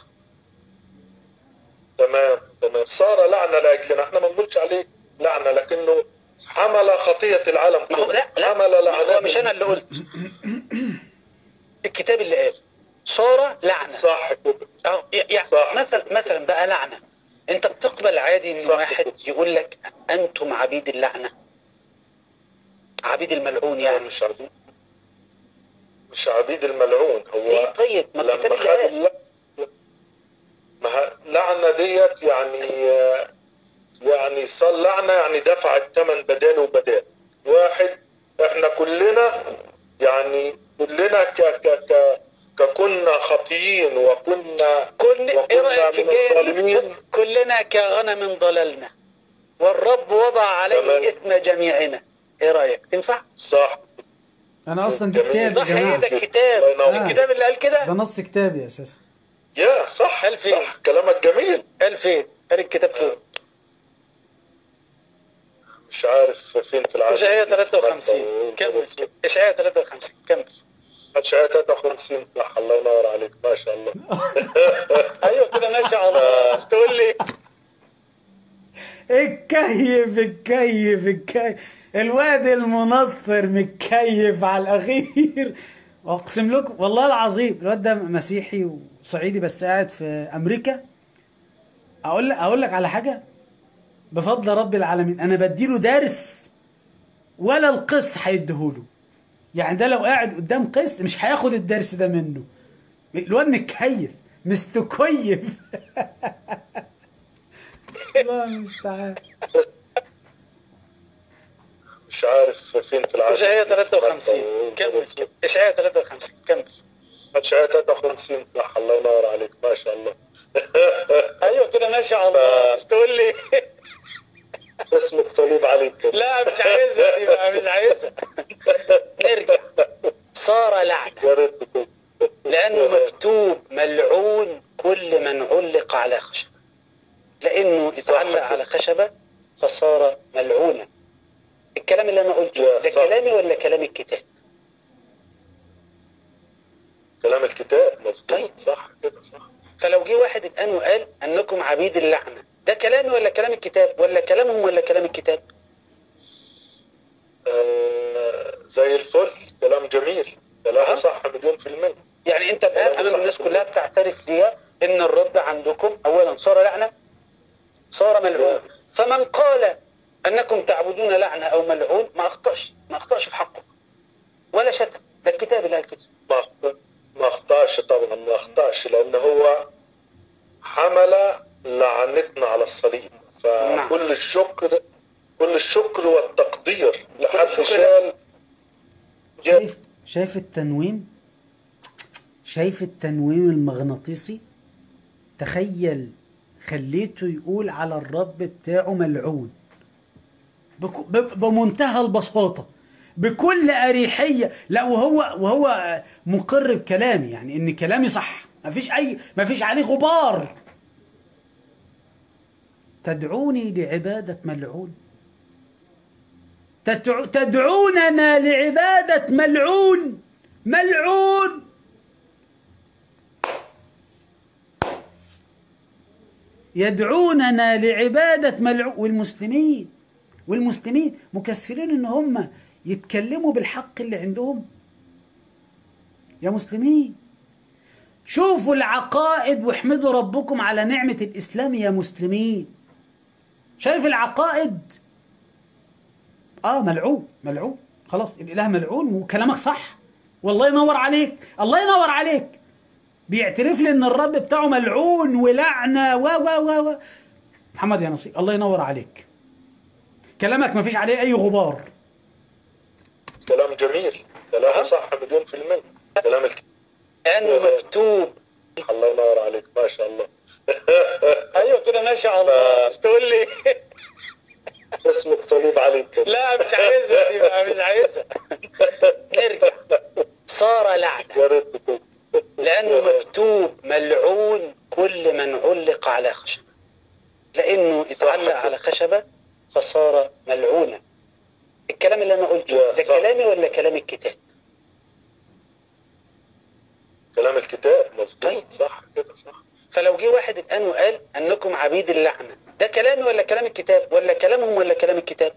تمام تمام صار لعنه لاجلنا احنا ما بنقولش عليه لعنه لكنه حمل خطيه العالم ما هو لا لا حمل ما هو لعنه مش أنا اللي قلت الكتاب اللي قال صار لعنة صح كده أهو يعني صح. مثلا مثلا بقى لعنه انت بتقبل عادي ان صح. واحد يقول لك انتم عبيد اللعنه عبيد الملعون يعني يعني مش عبيد مش عبيد الملعون هو ليه طيب ما الكتاب لما اللي خد قال الل- ما ه- لعنه ديت يعني يعني صار لعنه يعني دفع الثمن بدال وبدال واحد احنا كلنا يعني كلنا ك ك ك ككنا خاطيين وكنا كل ايه وكنا رايك في من الجايه دي؟ الظالمين. بص، كلنا كغنم ضللنا والرب وضع عليه تمام. إثم جميعنا إيه رأيك تنفع؟ صح انا اصلا دي جميل. كتاب يا صح هي جماعه ده الكتاب الله ينور. الكتاب اللي قال كده ده نص كتابي اساسا يا صح ألف إيه؟ صح كلامك جميل قال فين؟ قال الكتاب فين؟ مش عارف فين في العالم إشعياء 53 كمل إشعياء 53 كمل إشعياء 53 صح الله ينور عليك ما شاء الله أيوه كده ماشي على الله مش تقول لي الكيف الكيف الكيف الواد المنصر متكيف على الاخير اقسم لكم والله العظيم الواد ده مسيحي وصعيدي بس قاعد في امريكا اقول لك اقول لك على حاجه بفضل رب العالمين انا بديله درس ولا القس هيديهوله يعني ده لو قاعد قدام قس مش هياخد الدرس ده منه الواد متكيف مستكيف الله المستعان مش عارف فين في العالم إشعياء 53 كمل إشعياء 53 كمل إشعياء 53 صح الله ينور عليك ما شاء الله أيوه كده ماشي على الله مش تقول لي اسم الصليب عليك لا مش عايزها دي بقى مش عايزها نرجع صار لعنة يا ريت تكون لأنه مكتوب ملعون كل من علق على خشبة لأنه اتعلق على خشبة فصار ملعونا الكلام اللي أنا قلته ده صح. كلامي ولا كلام الكتاب كلام الكتاب مظبوط طيب. صح كده صح فلو جه واحد الآن وقال أنكم عبيد اللعنة ده كلامي ولا كلام الكتاب ولا كلامهم ولا كلام الكتاب آه زي الفل كلام جميل كلام أها. صح مليون في المية يعني أنت الآن كلامي أمام صح. الناس كلها بتعترف ليها إن الرب عندكم أولا صار لعنة صار ملعون فمن قال أنكم تعبدون لعنة أو ملعون ما أخطأش ما أخطأش في حقه ولا شتم ده الكتاب اللي قال كده ما أخط- ما اخطاش طبعا ما اخطاش لان هو حمل لعنتنا على الصليب نعم. فكل الشكر كل الشكر والتقدير لحد الشكر شال شايف شايف التنويم شايف التنويم المغناطيسي تخيل خليته يقول على الرب بتاعه ملعون بك- ب- بمنتهى البساطة بكل أريحية لا وهو وهو مقر بكلامي يعني إن كلامي صح مفيش أي مفيش عليه غبار تدعوني لعبادة ملعون تدعو تدعوننا لعبادة ملعون ملعون يدعوننا لعبادة ملعون والمسلمين والمسلمين مكسرين ان هم يتكلموا بالحق اللي عندهم يا مسلمين شوفوا العقائد واحمدوا ربكم على نعمة الإسلام يا مسلمين شايف العقائد اه ملعون ملعون خلاص الاله ملعون وكلامك صح والله ينور عليك الله ينور عليك بيعترف لي ان الرب بتاعه ملعون ولعنه و و و و محمد يا نصير الله ينور عليك كلامك ما فيش عليه اي غبار كلام جميل كلام صح مليون في المية كلام الكتاب لأنه مكتوب الله ينور عليك ما شاء الله أيوه كده ماشي على الله مش تقول لي اسم الصليب عليك لا مش عايزها دي بقى مش عايزها نرجع صار لعنة يا ريت تكون لأنه مكتوب ملعون كل من علق على خشبة لأنه اتعلق على خشبة فصار ملعونا الكلام اللي أنا قلته ده صح. كلامي ولا كلام الكتاب كلام الكتاب مظبوط طيب. صح كده صح فلو جه واحد الآن وقال أنكم عبيد اللعنة ده كلامي ولا كلام الكتاب ولا كلامهم ولا كلام الكتاب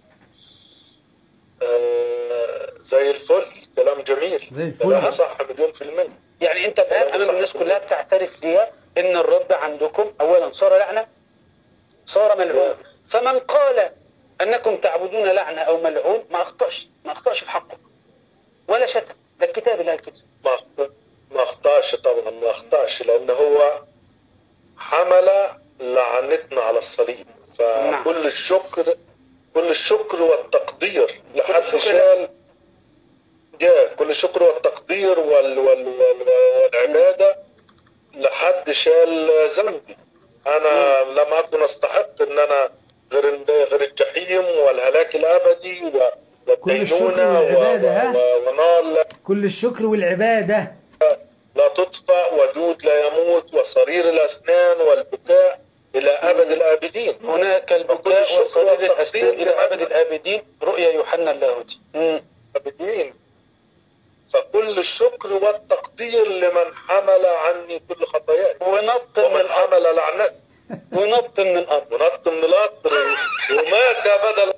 آه زي الفل كلام جميل زي الفل. كلام صح مليون في المية يعني أنت الآن أمام الناس كلها بتعترف ليها إن الرب عندكم أولا صار لعنة صار ملعون فمن قال أنكم تعبدون لعنة أو ملعون ما أخطأش ما أخطأش في حقه ولا شتم ده الكتاب اللي قال كده ما أخط- ما اخطاش طبعا ما اخطاش لان هو حمل لعنتنا على الصليب نعم. فكل الشكر كل الشكر والتقدير لحد الشكر شال يا كل الشكر والتقدير وال وال وال والعبادة لحد شال ذنبي أنا لم أكن أستحق إن أنا غير غير الجحيم والهلاك الابدي و- كل الشكر والدينونه والعبادة، ها؟ و- و- ونار كل الشكر والعبادة لا تطفأ ودود لا يموت وصرير الاسنان والبكاء الى ابد الابدين هناك وكل البكاء الشكر وصرير والتقدير الأسنان إلى لمن- أبد الآبدين رؤيا يوحنا اللاهوتي مم. الابدين فكل الشكر والتقدير لمن حمل عني كل خطاياي ونط من ومن الأرض حمل لعنتي ونط من الأرض ونط من القطر ومات بدل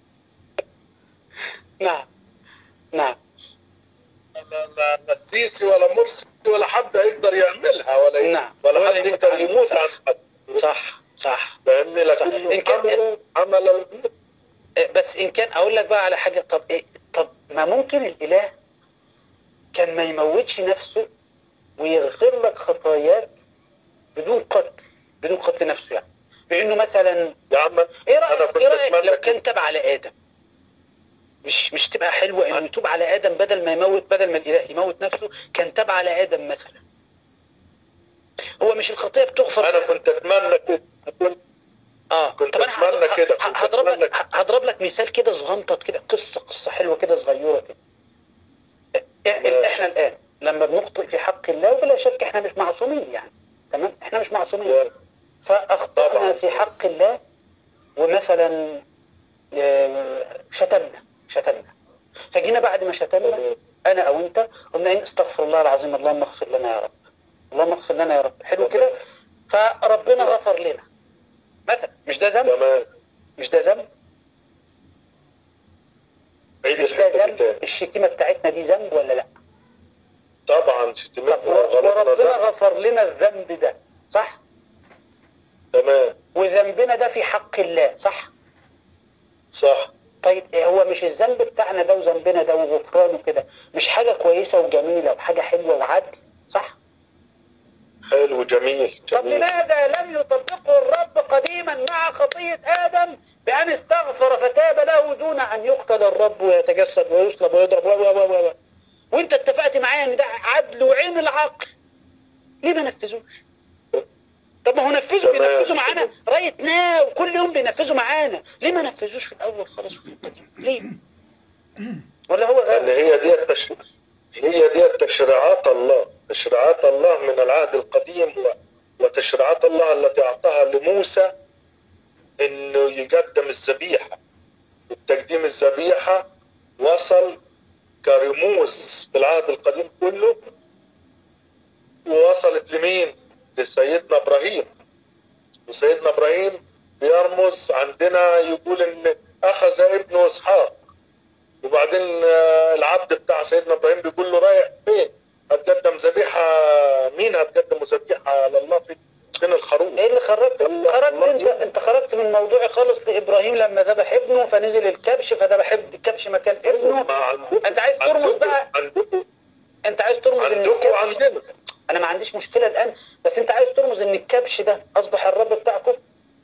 نعم نعم لا- لا لا السيسي ولا مرسي ولا حد هيقدر يعملها ولا ي- نعم. ولا ولا حد يموت يقدر عن- يموت عن حد صح صح فاهمني صح. لكنه إن كان- عمل عمل الموت. إيه، بس إن كان أقول لك بقى على حاجة طب إيه طب ما ممكن الإله كان ما يموتش نفسه ويغفر لك خطاياك بدون قتل بدون قتل نفسه يعني بأنه مثلا يا عم ايه انا رايك كنت ايه رايك اتمنى لو كده. كان تاب على ادم مش مش تبقى حلوه انه يتوب على ادم بدل ما يموت بدل ما الاله يموت نفسه كان تاب على ادم مثلا هو مش الخطيه بتغفر انا كنت اتمنى كده كنت اه كنت طب انا أتمنى ه- كده، ه- كنت هضرب أتمنى لك هضرب لك مثال كده صغنطط كده قصه قصه حلوه كده صغيره كده إ- احنا الان لما بنخطئ في حق الله وبلا شك احنا مش معصومين يعني تمام احنا مش معصومين فاخطانا طبعا. في حق الله ومثلا آه، شتمنا شتمنا فجينا بعد ما شتمنا انا او انت قلنا ايه استغفر الله العظيم اللهم اغفر لنا يا رب اللهم اغفر لنا يا رب حلو كده فربنا غفر لنا مثلا مش ده ذنب تمام مش ده ذنب عيد مش ده الحته دي ذنب تاني الشتيمه بتاعتنا دي ذنب ولا لا طبعا طب شتمتنا و- وغلطنا وربنا ذنب غفر لنا الذنب ده صح تمام وذنبنا ده في حق الله صح صح طيب إيه هو مش الذنب بتاعنا ده وذنبنا ده وغفرانه كده مش حاجة كويسة وجميلة وحاجة حلوة وعدل صح؟ حلو جميل طب جميل لماذا لم يطبقه الرب قديما مع خطية آدم بأن استغفر فتاب له دون أن يقتل الرب ويتجسد ويصلب ويضرب و و و و وأنت اتفقت معايا إن ده عدل وعين العقل ليه ما نفذوش؟ طب ما هو نفذوا تمام. بينفذوا معانا رايت ناو كل يوم بينفذوا معانا ليه ما نفذوش في الأول خالص وفي القديم؟ ليه؟ ولا هو لان غير هي دي التش... هي دي تشريعات الله تشريعات الله من العهد القديم و... وتشريعات الله التي اعطاها لموسى انه يقدم الذبيحه التقديم الذبيحه وصل كرموز في العهد القديم كله ووصلت لمين؟ لسيدنا ابراهيم وسيدنا ابراهيم بيرمز عندنا يقول ان اخذ ابنه اسحاق وبعدين آه، العبد بتاع سيدنا ابراهيم بيقول له رايح فين؟ هتقدم ذبيحه مين هتقدم ذبيحه لله فين؟ فين الخروف؟ ايه اللي خرجت الله- خرجت الله انت يهديك. انت خرجت من موضوعي خالص لابراهيم لما ذبح ابنه فنزل الكبش فذبح اب- الكبش مكان ابنه ما عندكم- انت عايز ترمز عندكم- بقى عندكم انت عايز ترمز ان عندكم الكبش وعندنا انا ما عنديش مشكله الان بس انت عايز ترمز ان الكبش ده اصبح الرب بتاعكم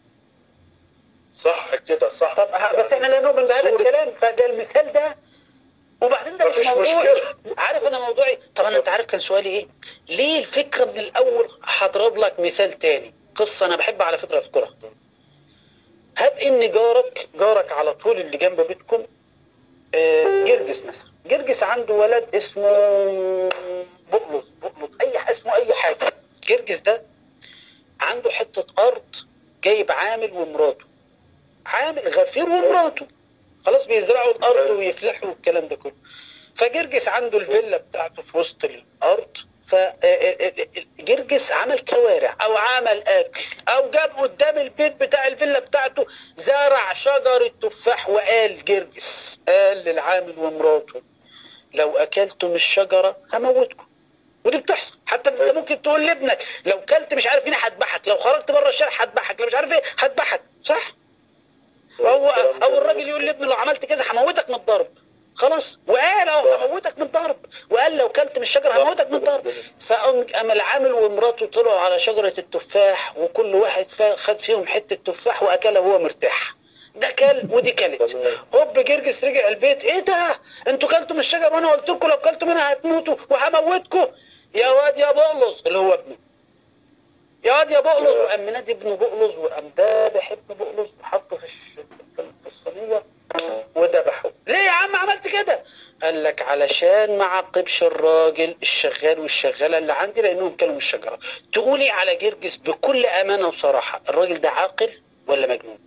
صح كده صح طب ه- بس احنا لا نؤمن بهذا صورة- الكلام فده المثال ده وبعدين ده مش مفيش موضوع مشكلة. عارف انا موضوعي طب انا انت عارف كان سؤالي ايه ليه الفكره من الاول هضرب لك مثال تاني قصه انا بحب على فكره اذكرها هب ان جارك جارك على طول اللي جنب بيتكم آه، جرجس مثلا جرجس عنده ولد اسمه بقلص بقلص اي ح- اسمه اي حاجه جرجس ده عنده حته ارض جايب عامل ومراته عامل غفير ومراته خلاص بيزرعوا الارض ويفلحوا والكلام ده كله فجرجس عنده الفيلا بتاعته في وسط الارض فجرجس عمل كوارع او عمل اكل او جاب قدام البيت بتاع الفيلا بتاعته زرع شجرة تفاح وقال جرجس قال للعامل ومراته لو اكلتم الشجرة هموتكم ودي بتحصل حتى انت ممكن تقول لابنك لو كلت مش عارف مين هذبحك لو خرجت بره الشارع هذبحك لو مش عارف ايه هذبحك صح او او الراجل يقول لابنه لو عملت كذا هموتك من الضرب خلاص وقال اهو صح. هموتك من الضرب وقال لو كلت من الشجره صح. هموتك من الضرب فقام قام العامل ومراته طلعوا على شجره التفاح وكل واحد فا- خد فيهم حته تفاح واكلها وهو مرتاح ده كل ودي كلت تمام. هوب جرجس رجع البيت ايه ده انتوا كلتوا من الشجر وانا قلت لكم لو كلتوا منها هتموتوا وهموتكم يا واد يا بولس اللي هو ابنه يا واد يا بقلص وقام منادي ابن بقلص وقام ذابح ابن بقلص وحطه في الش... في في الصينيه وذبحه ليه يا عم عملت كده قال لك علشان ما عاقبش الراجل الشغال والشغاله اللي عندي لانهم كانوا من الشجره تقولي على جرجس بكل امانه وصراحه الراجل ده عاقل ولا مجنون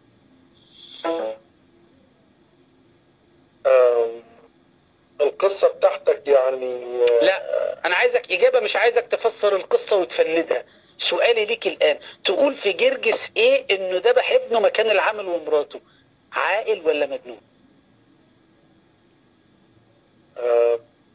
آم، القصة بتاعتك يعني آه، لا انا عايزك اجابه مش عايزك تفسر القصه وتفندها سؤالي ليك الان تقول في جرجس ايه انه ذبح ابنه مكان العامل ومراته عاقل ولا مجنون آه،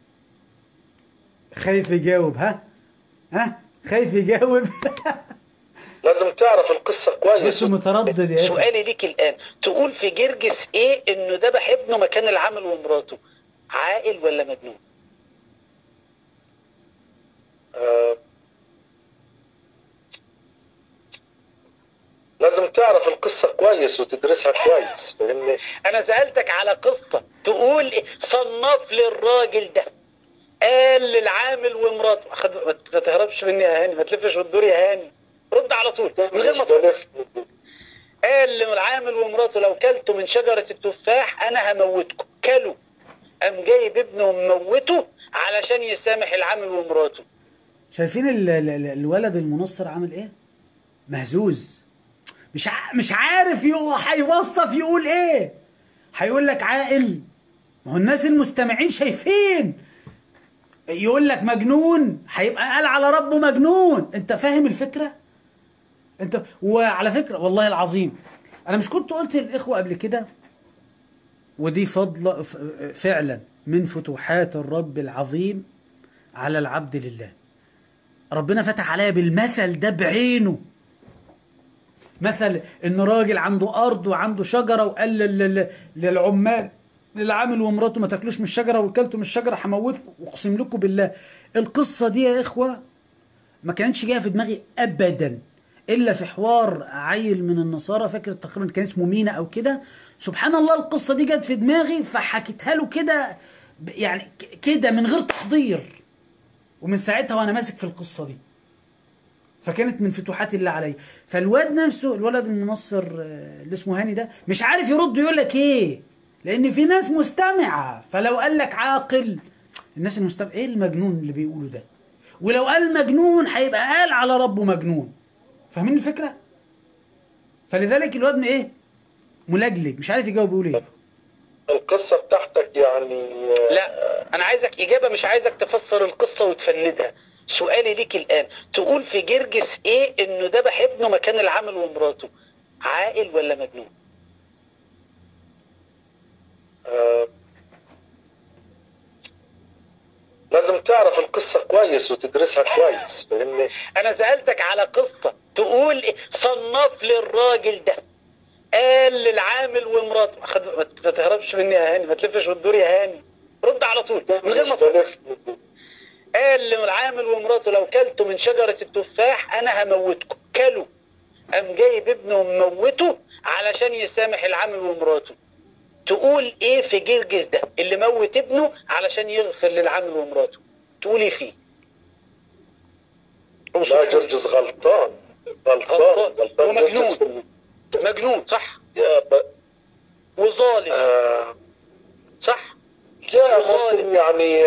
خايف يجاوب ها ها خايف يجاوب لازم تعرف القصة كويس بس متردد يا اخي سؤالي ليك الان تقول في جرجس ايه انه ذبح ابنه مكان العامل ومراته عاقل ولا مجنون آه، لازم تعرف القصة كويس وتدرسها كويس فاهمني انا سالتك على قصه تقول إيه؟ صنف لي الراجل ده قال للعامل ومراته أخد... ما تهربش مني يا هاني ما تلفش وتدور يا هاني رد على طول من غير ما مش تفكر. بلف قال للعامل ومراته لو كلتوا من شجرة التفاح أنا هموتكم كلوا قام جايب ابنه وموته علشان يسامح العامل ومراته شايفين ال- ال- ال- الولد المنصر عامل ايه مهزوز مش ع... مش عارف يقول هيوصف يقول ايه هيقول لك عاقل ما هو الناس المستمعين شايفين يقول لك مجنون هيبقى قال على ربه مجنون انت فاهم الفكره انت وعلى فكره والله العظيم انا مش كنت قلت للاخوه قبل كده ودي فضل ف- فعلا من فتوحات الرب العظيم على العبد لله ربنا فتح عليا بالمثل ده بعينه مثل ان راجل عنده ارض وعنده شجره وقال لل- لل- للعمال للعامل ومراته ما تاكلوش من الشجره وكلتوا من الشجره هموتكم واقسم لكم بالله القصه دي يا اخوه ما كانتش جايه في دماغي ابدا الا في حوار عيل من النصارى فاكر تقريبا كان اسمه مينا او كده سبحان الله القصه دي جت في دماغي فحكيتها له كده ب- يعني ك- كده من غير تحضير ومن ساعتها وانا ماسك في القصه دي فكانت من فتوحات الله عليا فالواد نفسه الولد المنصر آه، اللي اسمه هاني ده مش عارف يرد يقول لك ايه لان في ناس مستمعه فلو قال لك عاقل الناس المستمعه ايه المجنون اللي بيقوله ده ولو قال مجنون هيبقى قال على ربه مجنون فاهمين الفكره فلذلك الواد ايه ملجلج مش عارف يجاوب يقول ايه القصة بتاعتك يعني آه، لا أنا عايزك إجابة مش عايزك تفسر القصة وتفندها سؤالي ليك الآن تقول في جرجس إيه إنه ذبح ابنه مكان العامل ومراته عاقل ولا مجنون آه، لازم تعرف القصة كويس وتدرسها كويس فاهمني أنا سألتك على قصة تقول إيه؟ صنف لي الراجل ده قال للعامل ومراته أخد... ما تهربش مني يا هاني ما تلفش وتدور يا هاني رد على طول من غير مش ما تفكر. بلف قال للعامل ومراته لو كلتوا من شجرة التفاح أنا هموتكم كلوا قام جايب ابنه وموته علشان يسامح العامل ومراته تقول ايه في جرجس ده اللي موت ابنه علشان يغفر للعامل ومراته تقول ايه فيه اوصف لا لي. جرجس غلطان غلطان غلطان. غلطان ومجنون. جرجس في ال- مجنون صح يا ب... وظالم آه... صح يا وظالم. ممكن يعني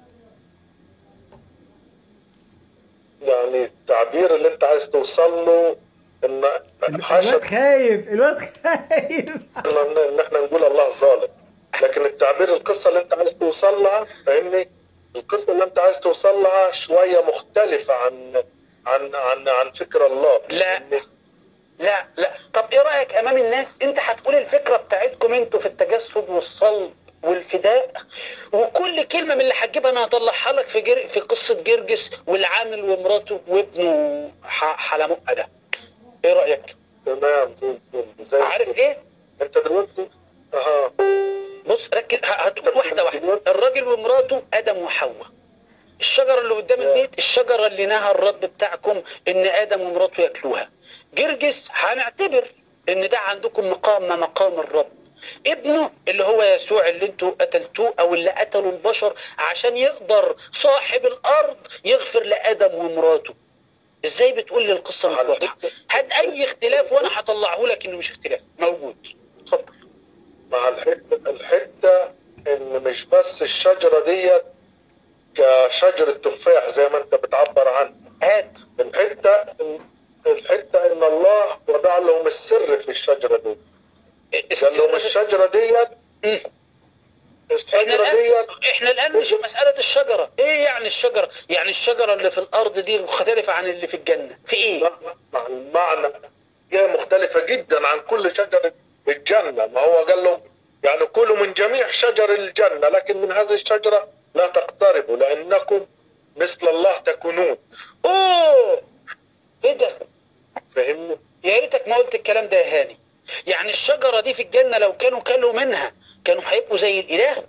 يعني التعبير اللي انت عايز توصل له ان حاشا الواد خايف الواد خايف ان إن احنا نقول الله ظالم لكن التعبير القصه اللي انت عايز توصل لها فاهمني القصه اللي انت عايز توصل لها شويه مختلفه عن عن عن عن فكر الله لا. فاهمني؟ لا لا طب ايه رايك امام الناس انت هتقول الفكره بتاعتكم انتوا في التجسد والصلب والفداء وكل كلمه من اللي هتجيبها انا هطلعها لك في جر... في قصه جرجس والعامل ومراته وابنه ح... حلمقه ده ايه رايك تمام زي الفل زي عارف الفل. ايه انت دلوقتي اها بص ركز ه- هتقول واحده واحده الراجل ومراته ادم وحواء الشجره اللي قدام البيت الشجره اللي نهى الرب بتاعكم ان ادم ومراته ياكلوها جرجس هنعتبر ان ده عندكم مقام ما مقام الرب ابنه اللي هو يسوع اللي انتوا قتلتوه او اللي قتلوا البشر عشان يقدر صاحب الارض يغفر لادم ومراته ازاي بتقول لي القصه مش على واضحه فكرة- هات اي اختلاف وانا هطلعه لك انه مش اختلاف موجود اتفضل مع الحتة, الحتة ان مش بس الشجرة ديت كشجرة تفاح زي ما انت بتعبر عنها هات الحتة الحتة ان الله وضع لهم السر في الشجرة دي قال لهم السر الشجرة ديت مم. احنا الشجرة الان ديت احنا الان مش في مساله الشجره ايه يعني الشجره يعني الشجره اللي في الارض دي مختلفه عن اللي في الجنه في ايه مع المعنى هي مختلفة جدا عن كل شجرة الجنة ما هو قال لهم يعني كلوا من جميع شجر الجنة لكن من هذه الشجرة لا تقتربوا لأنكم مثل الله تكونون اوه ايه ده فاهمني؟ يا ريتك ما قلت الكلام ده يا هاني يعني الشجره دي في الجنه لو كانوا كلوا منها كانوا هيبقوا زي الاله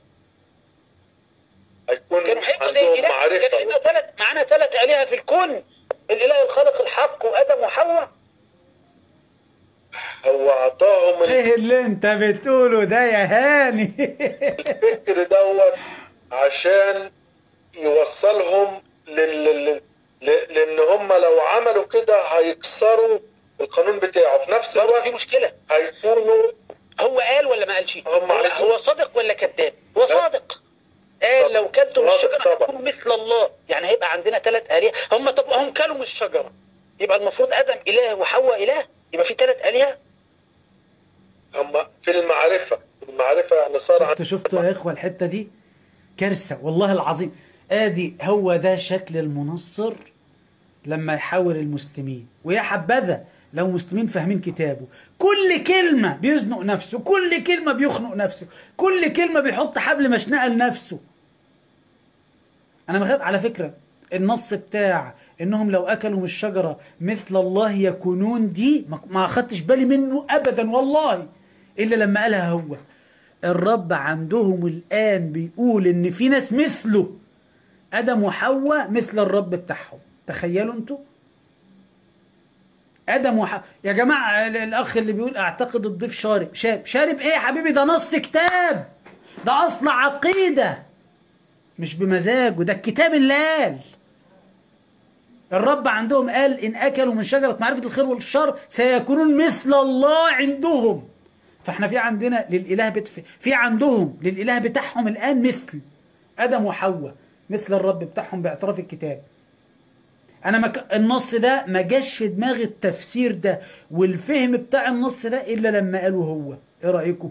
هيكون كانوا هيبقوا زي عندهم الاله معرفة كان عندنا ثلاث معانا ثلاث الهه في الكون الاله الخالق الحق وادم وحواء هو أعطاهم ايه اللي انت بتقوله ده يا هاني الفكر دوت عشان يوصلهم لل... لل... ل- لأن هم لو عملوا كده هيكسروا القانون بتاعه في نفس برضه في الوقت مشكله هيكونوا هو قال ولا ما قالش هم هو, عايزين- هو صادق ولا كذاب هو صادق قال لو كلتم صادق الشجره طبعا. هتكونوا مثل الله يعني هيبقى عندنا ثلاث الهه هم طب هم كلوا من الشجره يبقى المفروض ادم اله وحواء اله يبقى في ثلاث الهه هم في المعرفة في المعرفة يعني صار عن- شفتوا شفتوا يا اخوه الحته دي كارثه والله العظيم ادي هو ده شكل المنصر لما يحاور المسلمين ويا حبذا لو مسلمين فاهمين كتابه كل كلمه بيزنق نفسه كل كلمه بيخنق نفسه كل كلمه بيحط حبل مشنقه لنفسه انا مخد على فكره النص بتاع انهم لو اكلوا من الشجره مثل الله يكونون دي ما- ما اخدتش بالي منه ابدا والله الا لما قالها هو الرب عندهم الان بيقول ان في ناس مثله ادم وحواء مثل الرب بتاعهم تخيلوا انتوا ادم وحواء يا جماعه ال- الاخ اللي بيقول اعتقد الضيف شارب شارب شارب ايه يا حبيبي ده نص كتاب ده اصل عقيده مش بمزاجه ده الكتاب اللي قال الرب عندهم قال إن أكلوا من شجرة معرفة الخير والشر سيكونون مثل الله عندهم فاحنا في عندنا للإله بت... في عندهم للإله بتاعهم الآن مثل آدم وحواء مثل الرب بتاعهم باعتراف الكتاب أنا مك... النص ده ما جاش في دماغي التفسير ده والفهم بتاع النص ده إلا لما قالوا هو إيه رأيكم؟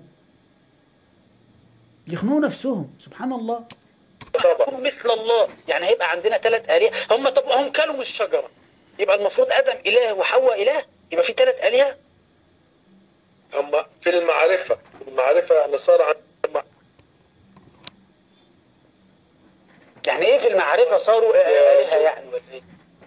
يخنقوا نفسهم سبحان الله طبعا يكونوا مثل الله يعني هيبقى عندنا ثلاث الهه هم طب هم كلوا من الشجره يبقى المفروض ادم اله وحواء اله يبقى في ثلاث الهه هم في المعرفة في المعرفة يعني صار عن يعني ايه في المعرفة صاروا آلهة يعني ولا ايه؟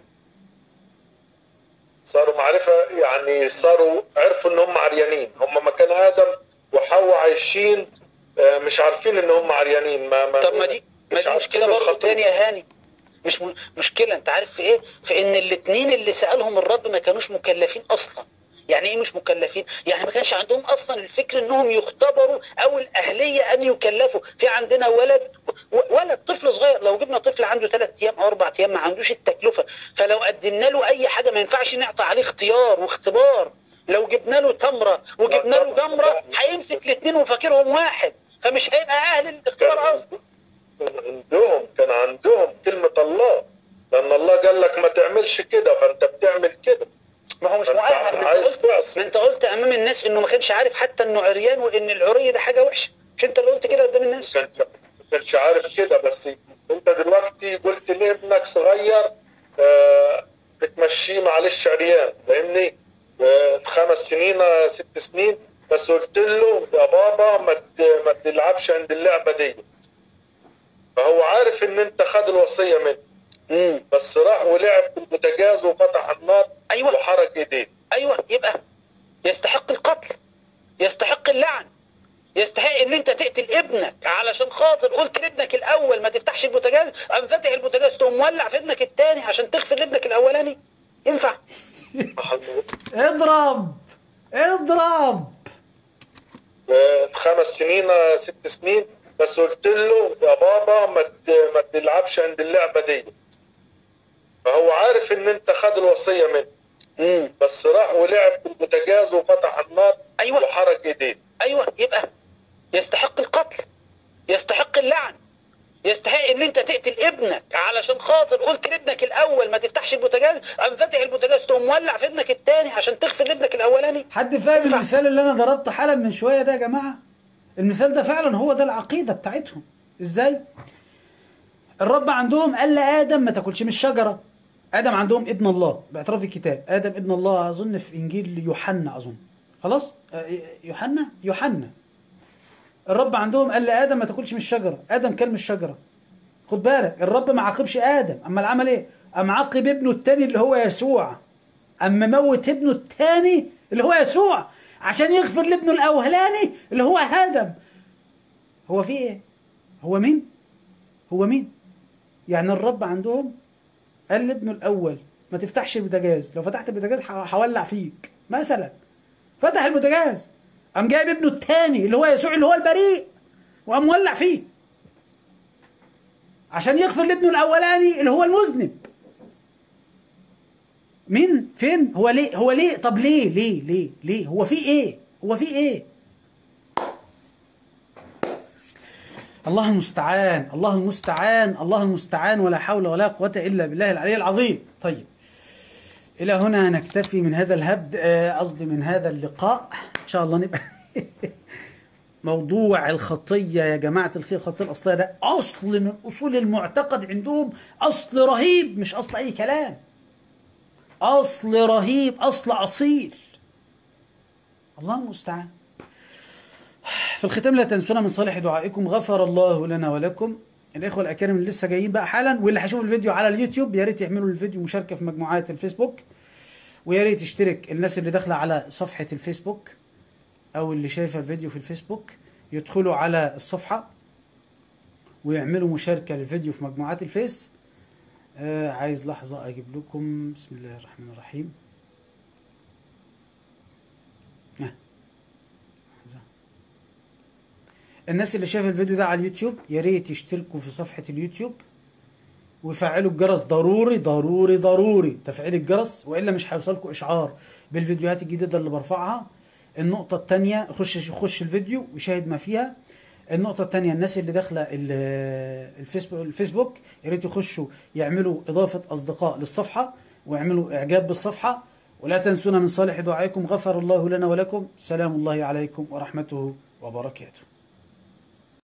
صاروا معرفة يعني صاروا عرفوا ان هم عريانين هم مكان ادم وحواء عايشين آه، مش عارفين ان هم عريانين ما ما طب ما دي ما مش دي عارفين مشكلة برضه الخطوة. تاني يا هاني مش م... مشكلة انت عارف في ايه؟ في ان الاتنين اللي سألهم الرب ما كانوش مكلفين اصلا يعني ايه مش مكلفين؟ يعني ما كانش عندهم اصلا الفكر انهم يختبروا او الاهلية ان يكلفوا، في عندنا ولد و- ولد طفل صغير لو جبنا طفل عنده ثلاث ايام او اربع ايام ما عندوش التكلفة، فلو قدمنا له اي حاجة ما ينفعش نعطي عليه اختيار واختبار، لو جبنا له تمرة وجبنا له طبعاً. جمرة هيمسك الاثنين وفاكرهم واحد، فمش هيبقى اهل الاختبار اصلا. كان عندهم كان عندهم كلمة الله لأن الله قال لك ما تعملش كده فأنت بتعمل كده ما هو مش أنت مؤهل ما انت عايز قلت تعصي. ما انت قلت امام الناس انه ما كانش عارف حتى انه عريان وان العري ده حاجه وحشه مش انت اللي قلت كده قدام الناس ما كانش ما كانش عارف كده بس أنت دلوقتي قلت لابنك صغير آه، بتمشيه معلش عريان فاهمني آه، خمس سنين آه، ست سنين بس قلت له يا بابا ما ت- ما تلعبش عند اللعبة دي فهو عارف ان انت خد الوصية منه امم بس راح ولعب في البوتاجاز وفتح النار أيوة. وحرك ايديه ايوه يبقى يستحق القتل يستحق اللعن يستحق ان انت تقتل ابنك علشان خاطر قلت لابنك الاول ما تفتحش البوتاجاز قام فاتح البوتاجاز تقوم مولع في ابنك الثاني عشان تغفر لابنك الاولاني ينفع اضرب اضرب آه، خمس سنين آه، ست سنين بس قلت له يا بابا ما ت- ما تلعبش عند اللعبة دي فهو عارف ان انت خد الوصيه منه مم. بس راح ولعب في البوتاجاز وفتح النار أيوة. وحرك ايديه ايوه يبقى يستحق القتل يستحق اللعن يستحق ان انت تقتل ابنك علشان خاطر قلت لابنك الاول ما تفتحش البوتاجاز قام فاتح البوتاجاز تقوم مولع في ابنك الثاني عشان تغفر لابنك الاولاني حد فاهم ينفع. المثال اللي انا ضربته حالا من شويه ده يا جماعه المثال ده فعلا هو ده العقيده بتاعتهم ازاي الرب عندهم قال لادم ما تاكلش من الشجره ادم عندهم ابن الله باعتراف الكتاب ادم ابن الله اظن في انجيل يوحنا اظن خلاص آه، يوحنا يوحنا الرب عندهم قال لادم ما تاكلش من الشجره ادم كل من الشجره خد بالك الرب ما عاقبش ادم اما العمل ايه اما عاقب ابنه التاني اللي هو يسوع اما موت ابنه التاني اللي هو يسوع عشان يغفر لابنه الاولاني اللي هو ادم هو في ايه هو مين هو مين يعني الرب عندهم قال لابنه الاول ما تفتحش البوتاجاز لو فتحت البوتاجاز ه- هولع فيك مثلا فتح البوتاجاز قام جايب ابنه التاني اللي هو يسوع اللي هو البريء وقام مولع فيه عشان يغفر لابنه الاولاني اللي هو المذنب مين فين هو ليه هو ليه طب ليه ليه ليه ليه هو في ايه هو في ايه الله المستعان الله المستعان الله المستعان ولا حول ولا قوة إلا بالله العلي العظيم طيب إلى هنا نكتفي من هذا الهبد آه، قصدي من هذا اللقاء إن شاء الله نبقى موضوع الخطية يا جماعة الخير الخطية الأصلية ده أصل من أصول المعتقد عندهم أصل رهيب مش أصل أي كلام أصل رهيب أصل أصيل الله المستعان في الختام لا تنسونا من صالح دعائكم غفر الله لنا ولكم الاخوه الاكارم اللي لسه جايين بقى حالا واللي هيشوف الفيديو على اليوتيوب يا ريت يعملوا الفيديو مشاركه في مجموعات الفيسبوك ويا ريت يشترك الناس اللي داخله على صفحه الفيسبوك او اللي شايفه الفيديو في الفيسبوك يدخلوا على الصفحه ويعملوا مشاركه للفيديو في مجموعات الفيس آه عايز لحظه اجيب لكم بسم الله الرحمن الرحيم آه. لحظة. الناس اللي شايفه الفيديو ده على اليوتيوب يا ريت يشتركوا في صفحه اليوتيوب ويفعلوا الجرس ضروري ضروري ضروري تفعيل الجرس والا مش هيوصلكم اشعار بالفيديوهات الجديده اللي برفعها النقطه الثانيه خش خش الفيديو وشاهد ما فيها النقطة الثانية الناس اللي داخلة ال- الفيسبوك الفيسبوك يا ريت يخشوا يعملوا إضافة أصدقاء للصفحة ويعملوا إعجاب بالصفحة ولا تنسونا من صالح دعائكم غفر الله لنا ولكم سلام الله عليكم ورحمته وبركاته